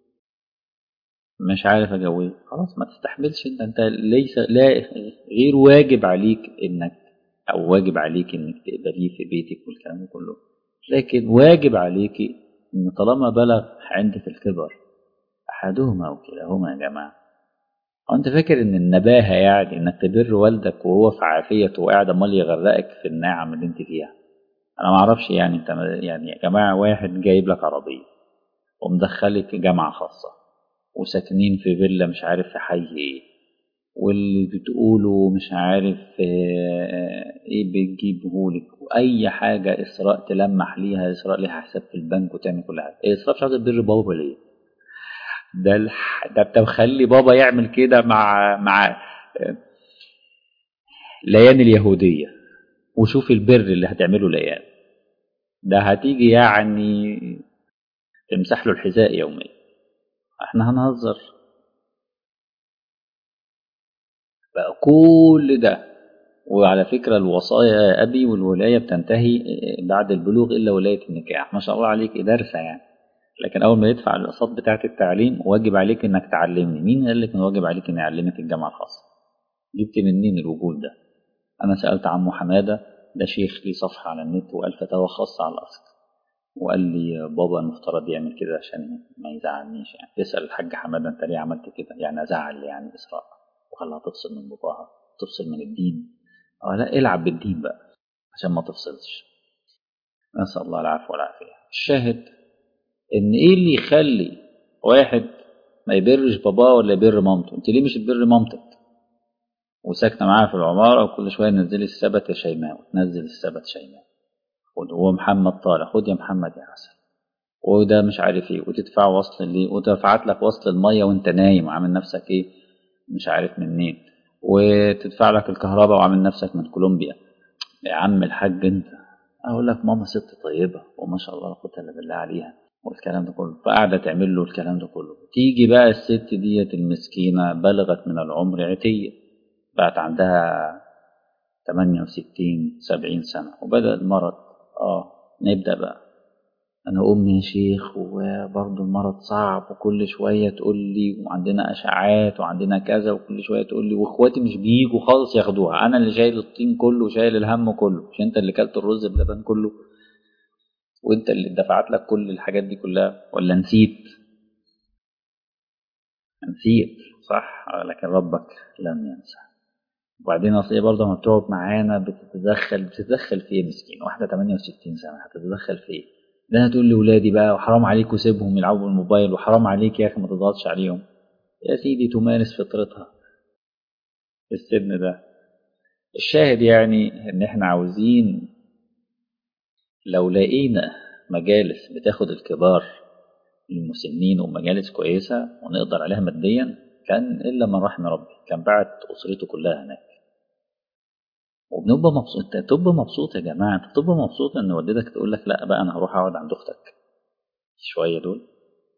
مش عارف اجوزه خلاص ما تستحملش انت انت ليس لا غير واجب عليك انك او واجب عليك انك تقبليه في بيتك والكلام ده كله لكن واجب عليك ان طالما بلغ عندك الكبر احدهما او كلاهما يا جماعه هو انت فاكر ان النباهه يعني انك تبر والدك وهو في عافيته وقاعد امال يغرقك في النعم اللي انت فيها انا ما اعرفش يعني انت يعني يا جماعه واحد جايب لك عربيه ومدخلك جامعه خاصه وساكنين في فيلا مش عارف في حي ايه واللي بتقوله مش عارف ايه بتجيبهولك واي حاجه اسراء تلمح ليها اسراء ليها حساب في البنك وتعمل كل حاجه إيه اسراء مش عاوزه تبر بابا ليه ده الح... ده انت مخلي بابا يعمل كده مع مع ليان اليهوديه وشوف البر اللي هتعمله ليان ده هتيجي يعني تمسح له الحذاء يوميا احنا هنهزر بقى كل ده وعلى فكرة الوصايا يا أبي والولاية بتنتهي بعد البلوغ إلا ولاية النكاح ما شاء الله عليك دارسة يعني لكن أول ما يدفع الأقساط بتاعة التعليم واجب عليك إنك تعلمني مين قال لك إن واجب عليك إني أعلمك الجامعة الخاصة جبت منين الوجود ده أنا سألت عمو حمادة ده شيخ لي صفحة على النت وقال فتاوى خاصة على الأصل وقال لي بابا المفترض يعمل كده عشان ما يزعلنيش يعني تسأل الحاج حمادة أنت ليه عملت كده يعني أزعل يعني إسراء وخلها تفصل من باباها تفصل من الدين اه لا العب بالدين بقى عشان ما تفصلش نسأل الله العفو والعافية الشاهد ان ايه اللي يخلي واحد ما يبرش باباه ولا يبر مامته انت ليه مش تبر مامتك وساكنه معاها في العماره وكل شويه نزلي السبت يا شيماء وتنزل السبت شيماء خد هو محمد طالع خد يا محمد يا حسن وده مش عارف ايه وتدفع وصل ليه ودفعت لك وصل الميه وانت نايم وعامل نفسك ايه مش عارف منين وتدفع لك الكهرباء وعامل نفسك من كولومبيا يا عم الحاج انت اقول لك ماما ست طيبه وما شاء الله لا قوه الا بالله عليها والكلام ده كله فقاعدة تعمل له الكلام ده كله تيجي بقى الست ديت المسكينة بلغت من العمر عتية بقت عندها 68 70 سنة وبدأ المرض اه نبدأ بقى أنا أمي يا شيخ وبرضه المرض صعب وكل شوية تقول لي وعندنا أشعاعات وعندنا كذا وكل شوية تقول لي وإخواتي مش بيجوا خالص ياخدوها أنا اللي شايل الطين كله وشايل الهم كله مش أنت اللي كلت الرز بلبن كله وانت اللي دفعت لك كل الحاجات دي كلها ولا نسيت نسيت صح لكن ربك لم ينسى وبعدين اصل هي برضه لما بتقعد معانا بتتدخل بتتدخل في ايه مسكين واحده 68 سنه هتتدخل في ايه ده هتقول لاولادي بقى وحرام عليك وسيبهم يلعبوا بالموبايل وحرام عليك يا اخي ما تضغطش عليهم يا سيدي تمارس فطرتها في السن ده الشاهد يعني ان احنا عاوزين لو لقينا مجالس بتاخد الكبار المسنين ومجالس كويسة ونقدر عليها ماديا كان إلا من رحم ربي كان بعت أسرته كلها هناك وبنبقى مبسوط انت تبقى مبسوط يا جماعة انت تبقى مبسوط ان والدتك تقول لك لا بقى انا هروح اقعد عند اختك شوية دول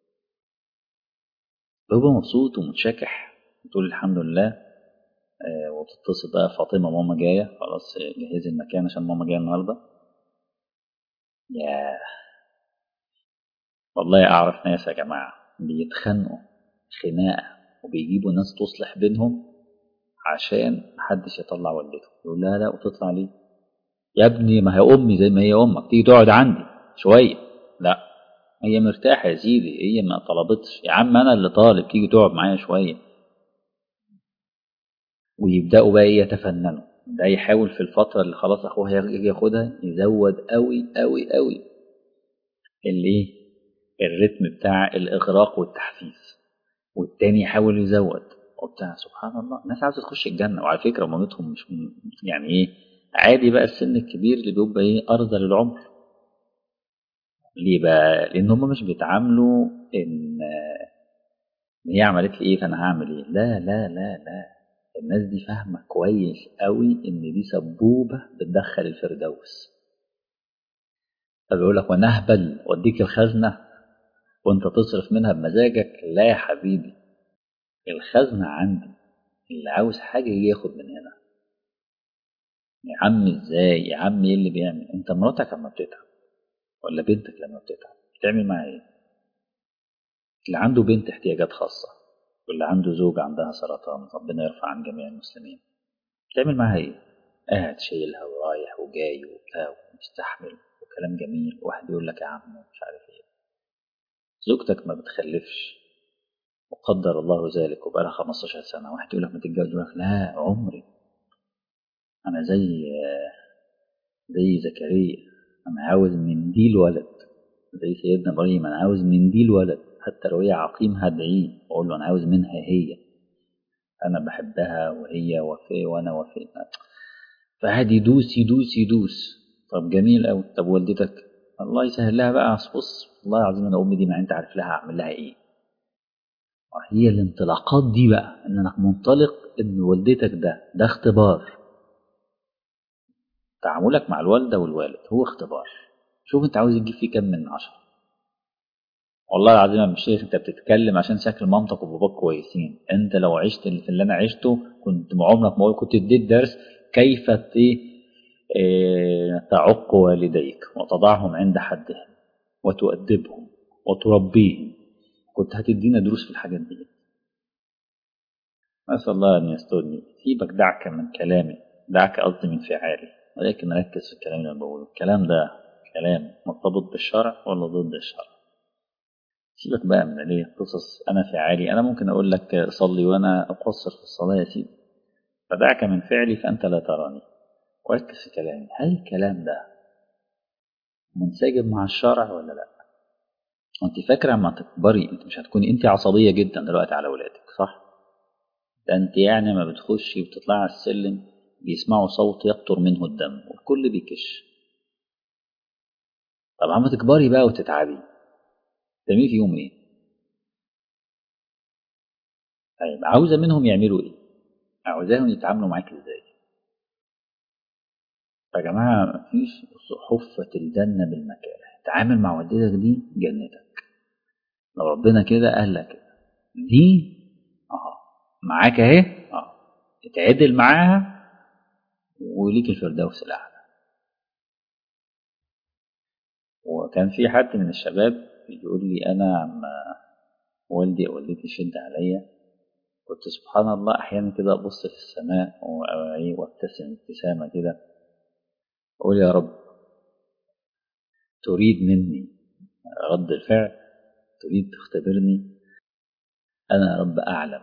تبقى مبسوط ومتشكح تقول الحمد لله آه وتتصل بقى فاطمة ماما جاية خلاص جهزي المكان عشان ماما جاية النهارده ياه والله أعرف ناس يا جماعة بيتخانقوا خناقة وبيجيبوا ناس تصلح بينهم عشان محدش يطلع والدته يقول لا لا وتطلع ليه يا ابني ما هي أمي زي ما هي أمك تيجي تقعد عندي شوية لا هي مرتاحة يا سيدي هي ما طلبتش يا عم أنا اللي طالب تيجي تقعد معايا شوية ويبدأوا بقى يتفننوا ده يحاول في الفترة اللي خلاص أخوها يجي ياخدها يزود قوي قوي قوي الايه الريتم بتاع الإغراق والتحفيز والتاني يحاول يزود وبتاع سبحان الله الناس عاوزة تخش الجنة وعلى فكرة مامتهم مش يعني إيه عادي بقى السن الكبير اللي بيبقى إيه أرذل العمر ليه بقى؟ لأن هم مش بيتعاملوا إن هي عملت لي إيه فأنا هعمل إيه لا لا لا لا الناس دي فاهمة كويس قوي إن دي سبوبة بتدخل الفردوس فبيقول لك ونهبل واديك الخزنة وانت تصرف منها بمزاجك لا يا حبيبي الخزنة عندي اللي عاوز حاجة يجي ياخد من هنا يا عم ازاي يا عم ايه اللي بيعمل انت مراتك لما بتتعب ولا بنتك لما بتتعب بتعمل معاها ايه اللي عنده بنت احتياجات خاصة واللي عنده زوج عندها سرطان ربنا يرفع عن جميع المسلمين بتعمل معاها ايه قاعد شايلها ورايح وجاي وبتاع ومستحمل وكلام جميل واحد يقول لك يا عم مش عارف ايه زوجتك ما بتخلفش وقدر الله ذلك وبقالها 15 سنة واحد يقول لك ما تتجوز يقول لك لا عمري أنا زي زي زكريا أنا عاوز منديل ولد زي سيدنا إبراهيم أنا عاوز منديل ولد حتى لو هي عقيم هدعيه وأقول له أنا عاوز منها هي أنا بحبها وهي وفي وأنا وفي فهدي يدوس يدوس يدوس طب جميل أوي طب والدتك الله يسهل لها بقى بص والله العظيم أنا أمي دي ما أنت عارف لها أعمل لها إيه هي الانطلاقات دي بقى ان انا منطلق ان والدتك ده ده اختبار تعاملك مع الوالده والوالد هو اختبار شوف انت عاوز تجيب فيه كام من عشرة والله العظيم يا الشيخ انت بتتكلم عشان شكل مامتك وباباك كويسين انت لو عشت في اللي انا عشته كنت عمرك ما كنت اديت درس كيف اه تعق والديك وتضعهم عند حدهم وتؤدبهم وتربيهم كنت هتدينا دروس في الحاجات دي أسأل الله أن يسترني سيبك دعك من كلامي دعك قصدي من فعالي ولكن ركز في الكلام اللي أنا بقوله الكلام ده كلام مرتبط بالشرع ولا ضد الشرع سيبك بقى من ليه قصص أنا فعالي أنا ممكن أقول لك صلي وأنا أقصر في الصلاة يا سيدي فدعك من فعلي فأنت لا تراني وركز في كلامي هل الكلام ده منسجم مع الشرع ولا لأ وانت فاكره اما تكبري انت مش هتكوني انت عصبيه جدا دلوقتي على اولادك صح ده انت يعني ما بتخشي وبتطلعي على السلم بيسمعوا صوت يقطر منه الدم والكل بيكش طب اما تكبري بقى وتتعبي تعملي فيهم ايه طيب عاوزه منهم يعملوا ايه عاوزاهم يتعاملوا معاك ازاي يا جماعه مفيش حفه الجنه بالمكاره تعامل مع والدتك دي جنتك لو ربنا كده قال لك دي اه معاك اهي اه اتعدل معاها وليك الفردوس الاعلى وكان في حد من الشباب بيقول لي انا عم والدي او والدتي شد عليا كنت سبحان الله احيانا كده ابص في السماء وابتسم ابتسامه كده اقول يا رب تريد مني رد الفعل تريد تختبرني أنا يا رب أعلم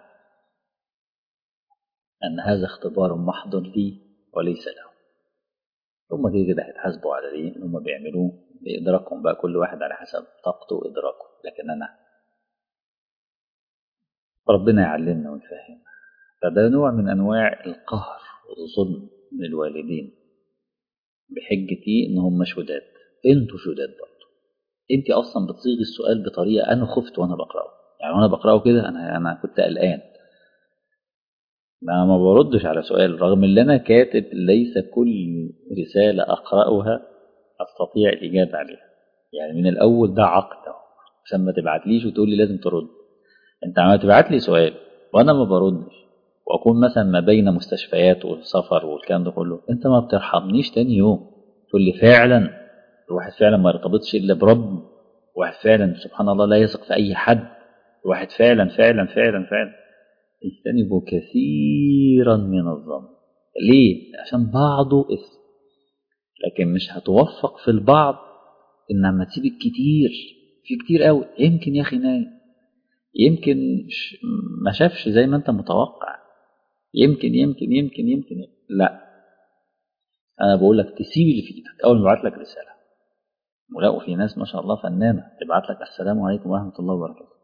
أن هذا اختبار محض لي وليس له هم كده كده هيتحاسبوا على ايه اللي هم بيعملوه بإدراكهم بقى كل واحد على حسب طاقته وإدراكه لكن أنا ربنا يعلمنا ويفهمنا فده نوع من أنواع القهر والظلم من الوالدين بحجة إيه إن هم شداد انتوا شداد برضه انت اصلا بتصيغي السؤال بطريقه انا خفت وانا بقراه يعني وانا بقراه كده انا انا كنت قلقان ما ما بردش على سؤال رغم ان انا كاتب ليس كل رساله اقراها استطيع الاجابه عليها يعني من الاول ده عقد عشان ما تبعتليش وتقول لي لازم ترد انت عم تبعت لي سؤال وانا ما بردش واكون مثلا ما بين مستشفيات والسفر والكلام ده كله انت ما بترحمنيش تاني يوم تقول لي فعلا الواحد فعلا ما يرتبطش الا برب واحد فعلا سبحان الله لا يثق في اي حد الواحد فعلا فعلا فعلا فعلا اجتنبوا كثيرا من الظن ليه عشان بعضه اثم لكن مش هتوفق في البعض ان لما تسيب الكتير في كتير قوي يمكن يا اخي نايم يمكن ما شافش زي ما انت متوقع يمكن يمكن يمكن يمكن لا انا بقول لك تسيب اللي في ايدك اول ما ابعت لك رساله ولقوا في ناس ما شاء الله فنانه تبعت لك السلام عليكم ورحمه الله وبركاته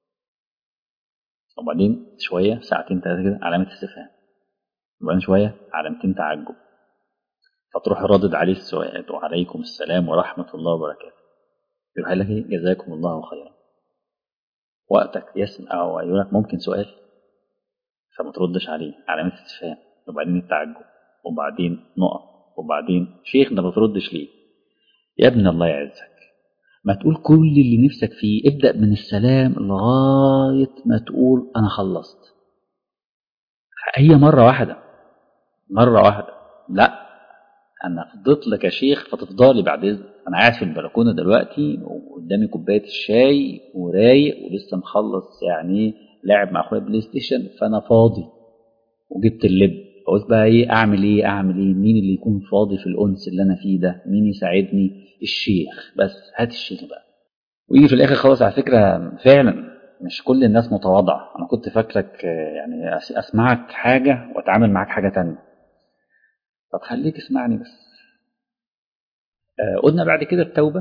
وبعدين شويه ساعتين ثلاثه كده علامه استفهام وبعدين شويه علامتين تعجب فتروح ردد عليه السؤال وعليكم السلام ورحمه الله وبركاته يروح لك ايه جزاكم الله خيرا وقتك يسمع او يقول لك ممكن سؤال فما تردش عليه علامة استفهام وبعدين التعجب وبعدين نقط وبعدين شيخ ده ما بتردش ليه يا ابن الله يعزك ما تقول كل اللي نفسك فيه ابدأ من السلام لغاية ما تقول أنا خلصت هي مرة واحدة مرة واحدة لا أنا فضيت لك يا شيخ فتفضلي بعد إذنك أنا قاعد في البلكونة دلوقتي وقدامي كوباية الشاي ورايق ولسه مخلص يعني لاعب مع أخويا بلاي ستيشن فأنا فاضي وجبت اللب قلت بقى إيه أعمل إيه أعمل إيه مين اللي يكون فاضي في الأنس اللي أنا فيه ده مين يساعدني الشيخ بس هات الشيخ بقى ويجي في الآخر خلاص على فكرة فعلا مش كل الناس متواضعة أنا كنت فاكرك يعني أسمعك حاجة وأتعامل معاك حاجة تانية طب خليك اسمعني بس آه قلنا بعد كده التوبة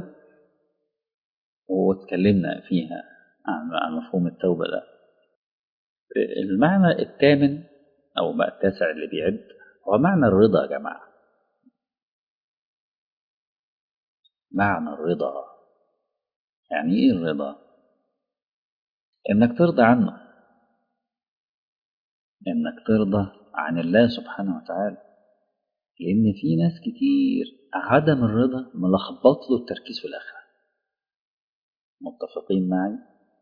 واتكلمنا فيها عن عن مفهوم التوبة ده المعنى الثامن أو بقى التاسع اللي بيعد هو معنى الرضا يا جماعة معنى الرضا يعني إيه الرضا؟ إنك ترضى عنه إنك ترضى عن الله سبحانه وتعالى لأن في ناس كتير عدم الرضا ملخبط له التركيز في الآخرة متفقين معي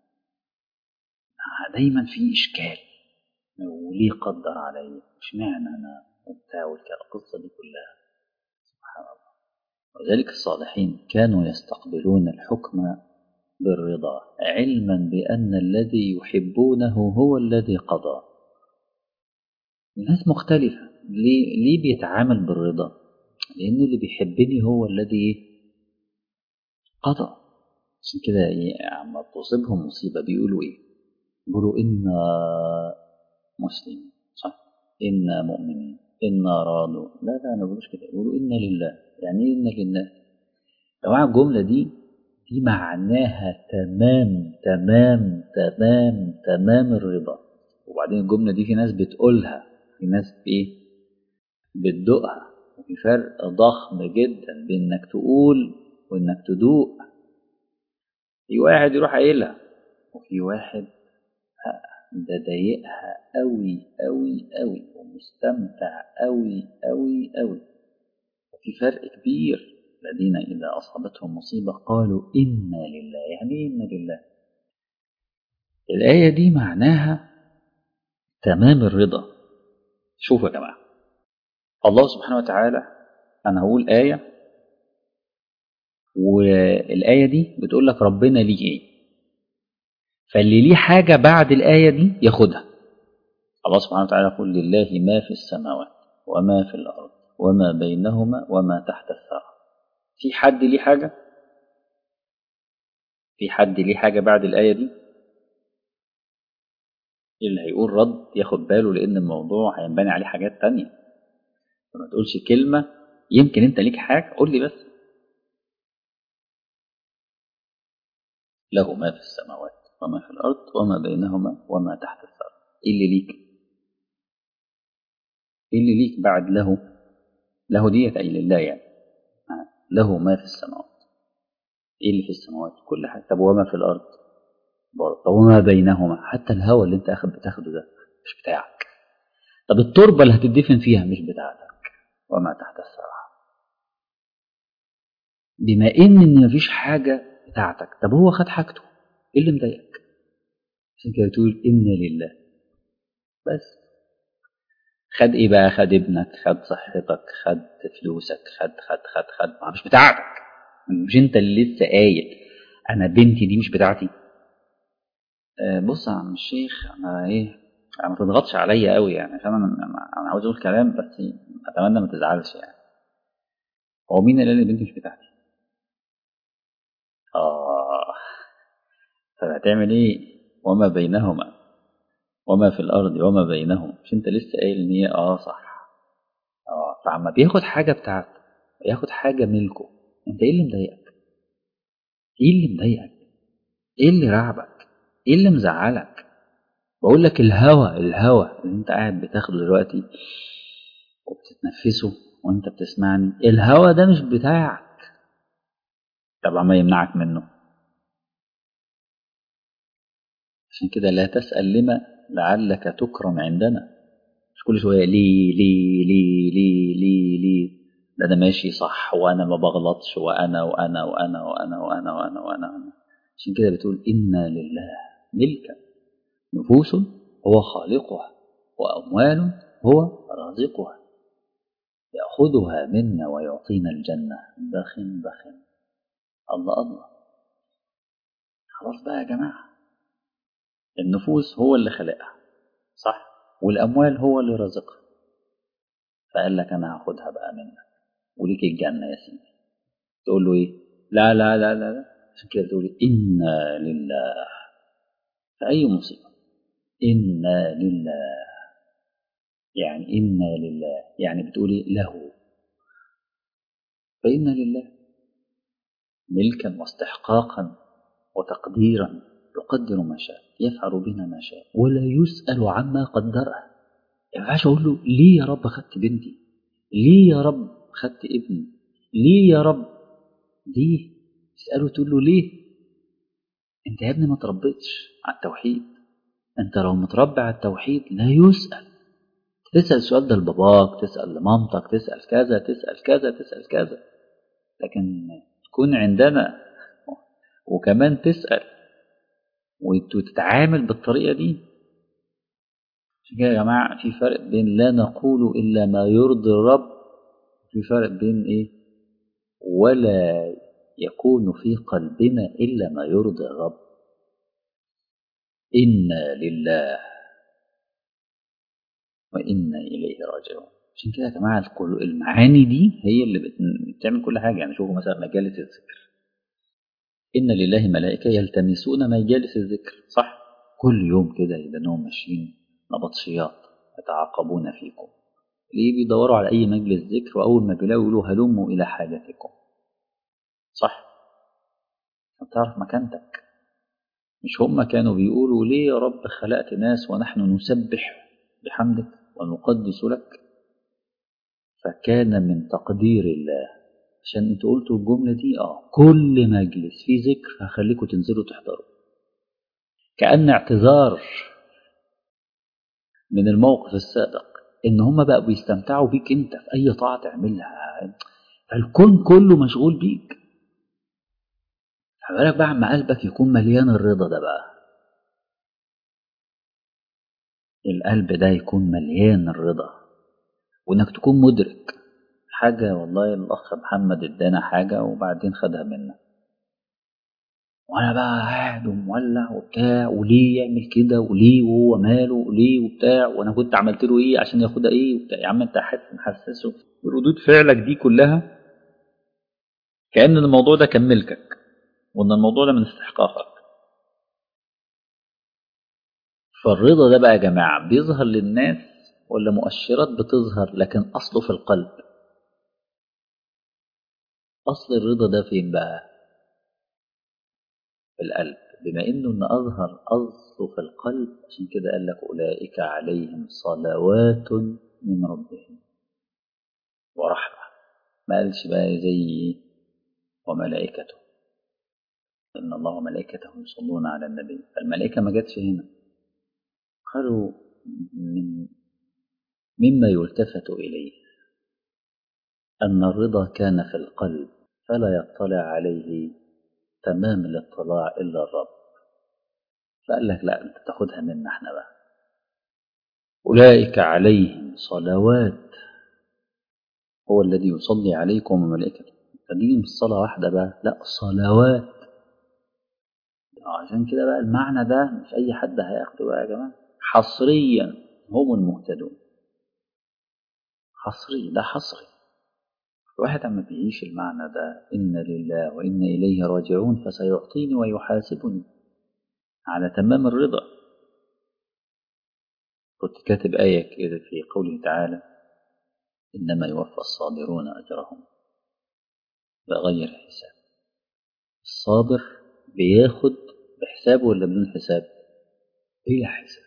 دايما في إشكال وليه قدر علي اشمعنى أنا وبتاع القصة دي كلها سبحان الله وذلك الصالحين كانوا يستقبلون الحكم بالرضا علما بأن الذي يحبونه هو الذي قضى الناس مختلفة ليه, ليه بيتعامل بالرضا لأن اللي بيحبني هو الذي قضى عشان كده إيه عما تصيبهم مصيبة بيقولوا إيه بيقولوا إنا مسلمين صح إنا مؤمنين إنا راضوا لا لا ما بيقولوش كده بيقولوا إنا لله يعني إيه إنا لله يا جماعة الجملة دي دي معناها تمام تمام تمام تمام الرضا وبعدين الجملة دي في ناس بتقولها في ناس ايه بتدوقها وفي فرق ضخم جدا بين انك تقول وانك تدوق في واحد يروح قايلها وفي واحد ده ضايقها قوي قوي قوي ومستمتع قوي قوي قوي وفي فرق كبير الذين إذا أصابتهم مصيبة قالوا إنا لله يعني إيه إنا لله الآية دي معناها تمام الرضا شوفوا يا جماعة الله سبحانه وتعالى أنا هقول آية والآية دي بتقول لك ربنا ليه إيه فاللي ليه حاجة بعد الآية دي ياخدها الله سبحانه وتعالى يقول لله ما في السماوات وما في الأرض وما بينهما وما تحت الثرى في حد ليه حاجة في حد ليه حاجة بعد الآية دي اللي هيقول رد ياخد باله لأن الموضوع هينبني عليه حاجات تانية فما تقولش كلمة يمكن أنت ليك حاجة قول لي بس له ما في السماوات وما في الأرض وما بينهما وما تحت الثرى إيه اللي ليك إيه اللي ليك بعد له له ديت أي لله يعني له ما في السماوات ايه اللي في السماوات كل حاجه طب وما في الارض برضه طب وما بينهما حتى الهواء اللي انت اخد بتاخده ده مش بتاعك طب التربه اللي هتدفن فيها مش بتاعتك وما تحت الثرى بما ان ان مفيش حاجه بتاعتك طب هو خد حاجته ايه اللي مضايقك عشان كده تقول انا لله بس خد ايه بقى خد ابنك خد صحتك خد فلوسك خد خد خد خد ما مش بتاعتك مش انت اللي لسه قايل انا بنتي دي مش بتاعتي آه بص يا عم الشيخ انا ايه أنا ما تضغطش عليا قوي يعني عشان انا انا عاوز اقول كلام بس اتمنى ما تزعلش يعني هو مين اللي قال لي بنتي مش بتاعتي اه طب هتعمل ايه وما بينهما وما في الأرض وما بينهم مش أنت لسه قايل إن هي آه صح آه فعما بياخد حاجة بتاعته ياخد حاجة ملكه أنت إيه اللي مضايقك؟ إيه اللي مضايقك؟ إيه اللي رعبك؟ إيه اللي مزعلك؟ بقول لك الهوى الهوى اللي أنت قاعد بتاخده دلوقتي وبتتنفسه وأنت بتسمعني الهوى ده مش بتاعك طبعا ما يمنعك منه عشان كده لا تسأل لما لعلك تكرم عندنا مش كل شوية ليه ليه ليه ليه ليه ليه ده أنا ماشي صح وأنا ما بغلطش وأنا وأنا وأنا وأنا وأنا وأنا وأنا, وأنا. عشان كده بتقول إنا لله ملكا نفوس هو خالقها وأموال هو رازقها يأخذها منا ويعطينا الجنة بخ بخ الله الله خلاص بقى يا جماعة النفوس هو اللي خلقها صح والأموال هو اللي رزقها فقال لك أنا هاخدها بقى منك وليك الجنة يا سيدي تقول له إيه لا لا لا لا, لا. عشان كده تقول إنا لله في أي مصيبة إنا لله يعني إنا لله يعني بتقولي له فإنا لله ملكا واستحقاقا وتقديرا يقدر ما شاء يفعل بنا ما شاء ولا يسأل عما قدره ما ينفعش أقول له ليه يا رب خدت بنتي ليه يا رب خدت ابني ليه يا رب ليه تسأله تقول له ليه انت يا ابني ما تربيتش على التوحيد انت لو متربي على التوحيد لا يسأل تسأل السؤال ده لباباك تسأل لمامتك تسأل كذا تسأل كذا تسأل كذا لكن تكون عندنا وكمان تسأل وتتعامل بالطريقة دي عشان كده يا جماعة في فرق بين لا نقول إلا ما يرضي الرب في فرق بين إيه ولا يكون في قلبنا إلا ما يرضي الرب إنا لله وإنا إليه راجعون عشان كده يا جماعة المعاني دي هي اللي بتعمل كل حاجة يعني شوفوا مثلا مجالس الذكر إن لله ملائكة يلتمسون مجالس الذكر صح كل يوم كده يبقى ماشيين نبطشيات يتعاقبون فيكم ليه بيدوروا على أي مجلس ذكر وأول ما بيلاقوا يقولوا هلموا إلى حاجتكم صح تعرف مكانتك مش هم كانوا بيقولوا ليه يا رب خلقت ناس ونحن نسبح بحمدك ونقدس لك فكان من تقدير الله عشان انتوا قلتوا الجملة دي اه كل مجلس فيه ذكر هخليكم تنزلوا تحضروا كأن اعتذار من الموقف السابق ان هم بقى بيستمتعوا بيك انت في اي طاعة تعملها الكون كله مشغول بيك بالك بقى عما قلبك يكون مليان الرضا ده بقى القلب ده يكون مليان الرضا وانك تكون مدرك حاجة والله الأخ محمد ادانا حاجة وبعدين خدها منا وأنا بقى قاعد ومولع وبتاع وليه يعمل كده وليه وهو ماله وليه وبتاع وأنا كنت عملت له إيه عشان ياخدها إيه وبتاع يا عم أنت حاسس محسسه ردود فعلك دي كلها كأن الموضوع ده كان ملكك وإن الموضوع ده من استحقاقك فالرضا ده بقى يا جماعة بيظهر للناس ولا مؤشرات بتظهر لكن أصله في القلب أصل الرضا ده فين بقى في القلب بما إنه إن أظهر أصله في القلب عشان كده قال لك أولئك عليهم صلوات من ربهم ورحمة ما قالش بقى زي وملائكته إن الله وملائكته يصلون على النبي الملائكة ما جاتش هنا قالوا من مما يلتفت إليه أن الرضا كان في القلب فلا يطلع عليه تمام الاطلاع إلا الرب فقال لك لا أنت تاخدها منا احنا بقى أولئك عليهم صلوات هو الذي يصلي عليكم وملائكته فدي مش صلاة واحدة بقى لا صلوات عشان كده بقى المعنى ده مش أي حد هياخده بقى يا جماعة حصريا هم المهتدون حصري ده حصري الواحد عم بيعيش المعنى ده إن لله وإن إليه راجعون فسيعطيني ويحاسبني على تمام الرضا كنت كاتب آية كده في قوله تعالى إنما يوفى الصابرون أجرهم بغير حساب الصابر بياخد بحسابه ولا بدون حساب بلا حساب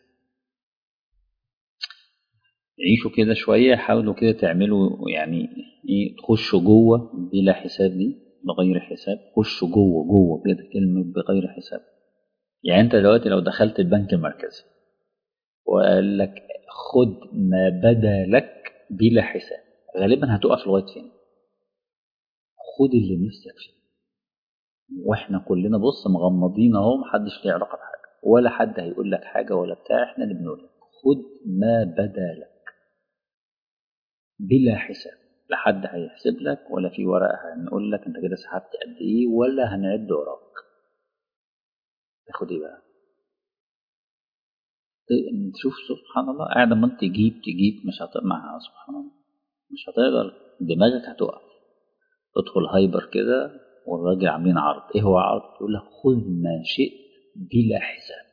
عيشوا كده شوية حاولوا كده تعملوا يعني ايه تخشوا جوه بلا حساب دي بغير حساب خشوا جوه جوه كده كلمة بغير حساب يعني انت دلوقتي لو دخلت البنك المركزي وقال لك خد ما بدا لك بلا حساب غالبا هتقف لغايه فين خد اللي نفسك فيه واحنا كلنا بص مغمضين اهو محدش ليه علاقه بحاجه ولا حد هيقول لك حاجه ولا بتاع احنا اللي بنقول لك خد ما بدا لك بلا حساب لا حد هيحسب لك ولا في ورقه هنقول لك انت كده سحبت قد ايه ولا هنعد وراك تاخد ايه بقى تشوف سبحان الله قاعد ما انت تجيب تجيب مش هتقدر مع سبحان الله مش هتقدر دماغك هتقف تدخل هايبر كده والراجل عاملين عرض ايه هو عرض يقول لك خذ ما شئت بلا حساب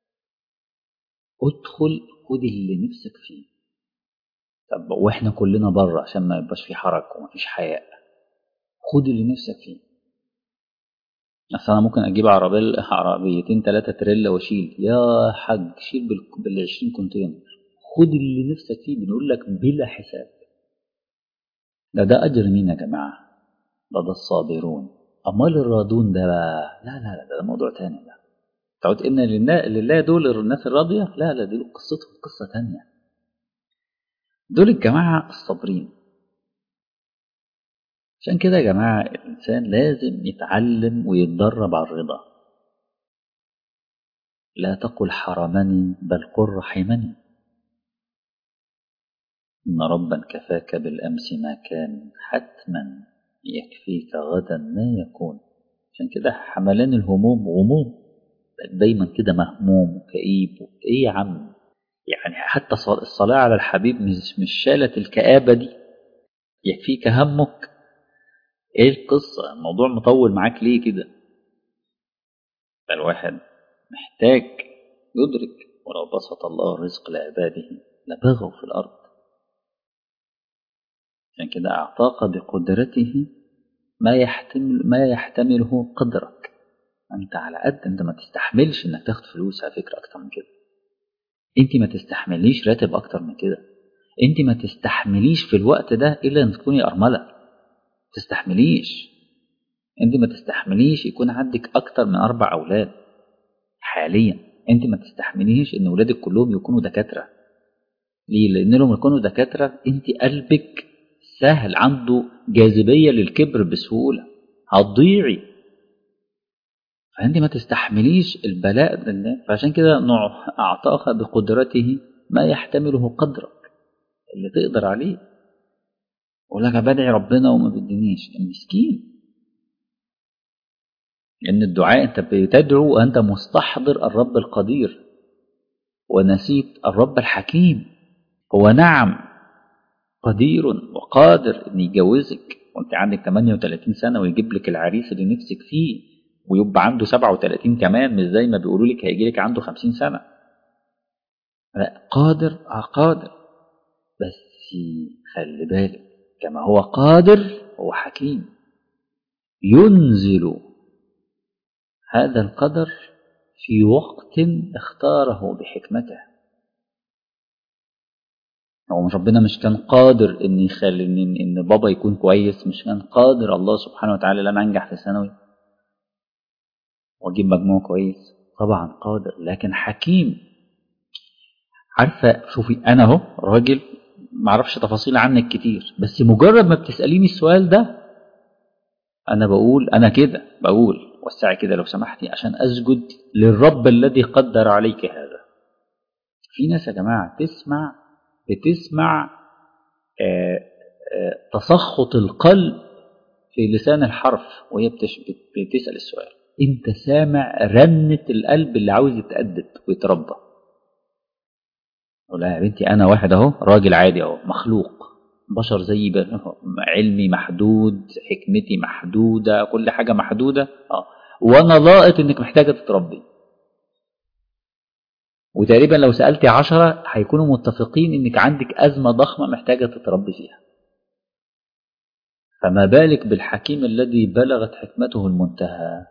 ادخل خد اللي نفسك فيه طب واحنا كلنا بره عشان ما يبقاش في حرج ومفيش حياء خد اللي نفسك فيه اصل انا ممكن اجيب عربيه عربيتين ثلاثه تريلا واشيل يا حاج شيل بال 20 كونتينر خد اللي نفسك فيه بنقول لك بلا حساب ده ده اجر مين يا جماعه ده ده الصابرون امال الرادون ده بقى لا لا لا ده, ده موضوع تاني ده تعود ان لله, لله دول الناس الراضيه لا لا دي قصتهم قصه تانية دول الجماعه الصابرين عشان كده يا جماعة الإنسان لازم يتعلم ويتدرب على الرضا لا تقل حرمني بل قل رحمني إن ربا كفاك بالأمس ما كان حتما يكفيك غدا ما يكون عشان كده حملان الهموم غموم دايما كده مهموم وكئيب ايه يا عم يعني حتى الصلاة على الحبيب مش مش شالت الكآبة دي يكفيك همك ايه القصة الموضوع مطول معاك ليه كده فالواحد محتاج يدرك ولو بسط الله الرزق لعباده لبغوا في الأرض عشان كده أعطاك بقدرته ما يحتمل ما يحتمله قدرك أنت على قد أنت ما تستحملش إنك تاخد فلوس على فكرة أكتر من كده أنت ما تستحمليش راتب أكتر من كده أنت ما تستحمليش في الوقت ده إلا أن تكوني أرملة تستحمليش انت ما تستحمليش يكون عندك اكتر من اربع اولاد حاليا انت ما تستحمليش ان ولادك كلهم يكونوا دكاتره ليه لان لهم يكونوا دكاتره انت قلبك سهل عنده جاذبيه للكبر بسهوله هتضيعي فانت ما تستحمليش البلاء ده فعشان كده نوع اعطاك بقدرته ما يحتمله قدرك اللي تقدر عليه يقول لك بدعي ربنا وما بدنيش المسكين لأن الدعاء أنت بتدعو وأنت مستحضر الرب القدير ونسيت الرب الحكيم هو نعم قدير وقادر أن يجوزك وأنت عندك 38 سنة ويجيب لك العريس اللي نفسك فيه ويبقى عنده 37 كمان مش زي ما بيقولوا لك هيجي لك عنده 50 سنة لا قادر اه قادر بس خلي بالك كما هو قادر هو حكيم ينزل هذا القدر في وقت اختاره بحكمته هو مش ربنا مش كان قادر ان يخلي ان, إن بابا يكون كويس مش كان قادر الله سبحانه وتعالى لما انجح في ثانوي واجيب مجموع كويس طبعا قادر لكن حكيم عارفه شوفي انا اهو راجل معرفش تفاصيل عنك كتير بس مجرد ما بتسأليني السؤال ده أنا بقول أنا كده بقول وسعي كده لو سمحتي عشان أسجد للرب الذي قدر عليك هذا في ناس يا جماعة تسمع بتسمع آآ آآ تسخط القلب في لسان الحرف وهي بتسأل السؤال انت سامع رنة القلب اللي عاوز يتأدب ويتربى لا يا بنتي انا واحد اهو راجل عادي اهو مخلوق بشر زي علمي محدود حكمتي محدودة كل حاجة محدودة اه وانا لاقط انك محتاجة تتربي وتقريبا لو سألتي عشرة هيكونوا متفقين انك عندك ازمة ضخمة محتاجة تتربي فيها فما بالك بالحكيم الذي بلغت حكمته المنتهى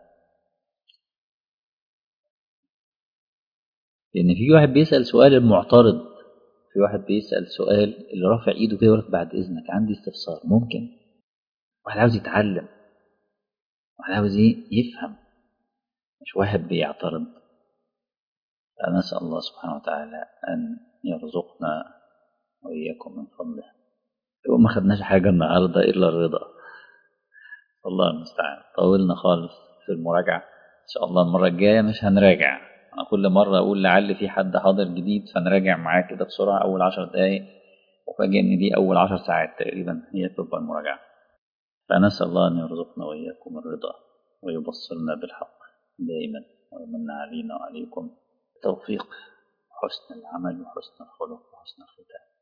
لان في واحد بيسأل سؤال المعترض في واحد بيسأل سؤال اللي رافع ايده كده يقول بعد اذنك عندي استفسار ممكن واحد عاوز يتعلم واحد عاوز ايه يفهم مش واحد بيعترض فنسأل الله سبحانه وتعالى أن يرزقنا وإياكم من فضله وما خدناش حاجة النهاردة إلا الرضا الله المستعان طولنا خالص في المراجعة إن شاء الله المرة الجاية مش هنراجع أنا كل مرة أقول لعل في حد حاضر جديد فنراجع معاه كده بسرعة أول عشر دقايق وفاجئ إن دي أول عشر ساعات تقريبا هي تبقى المراجعة فنسأل الله أن يرزقنا وإياكم الرضا ويبصرنا بالحق دائما ويمن علينا وعليكم التوفيق حسن العمل وحسن الخلق وحسن الختام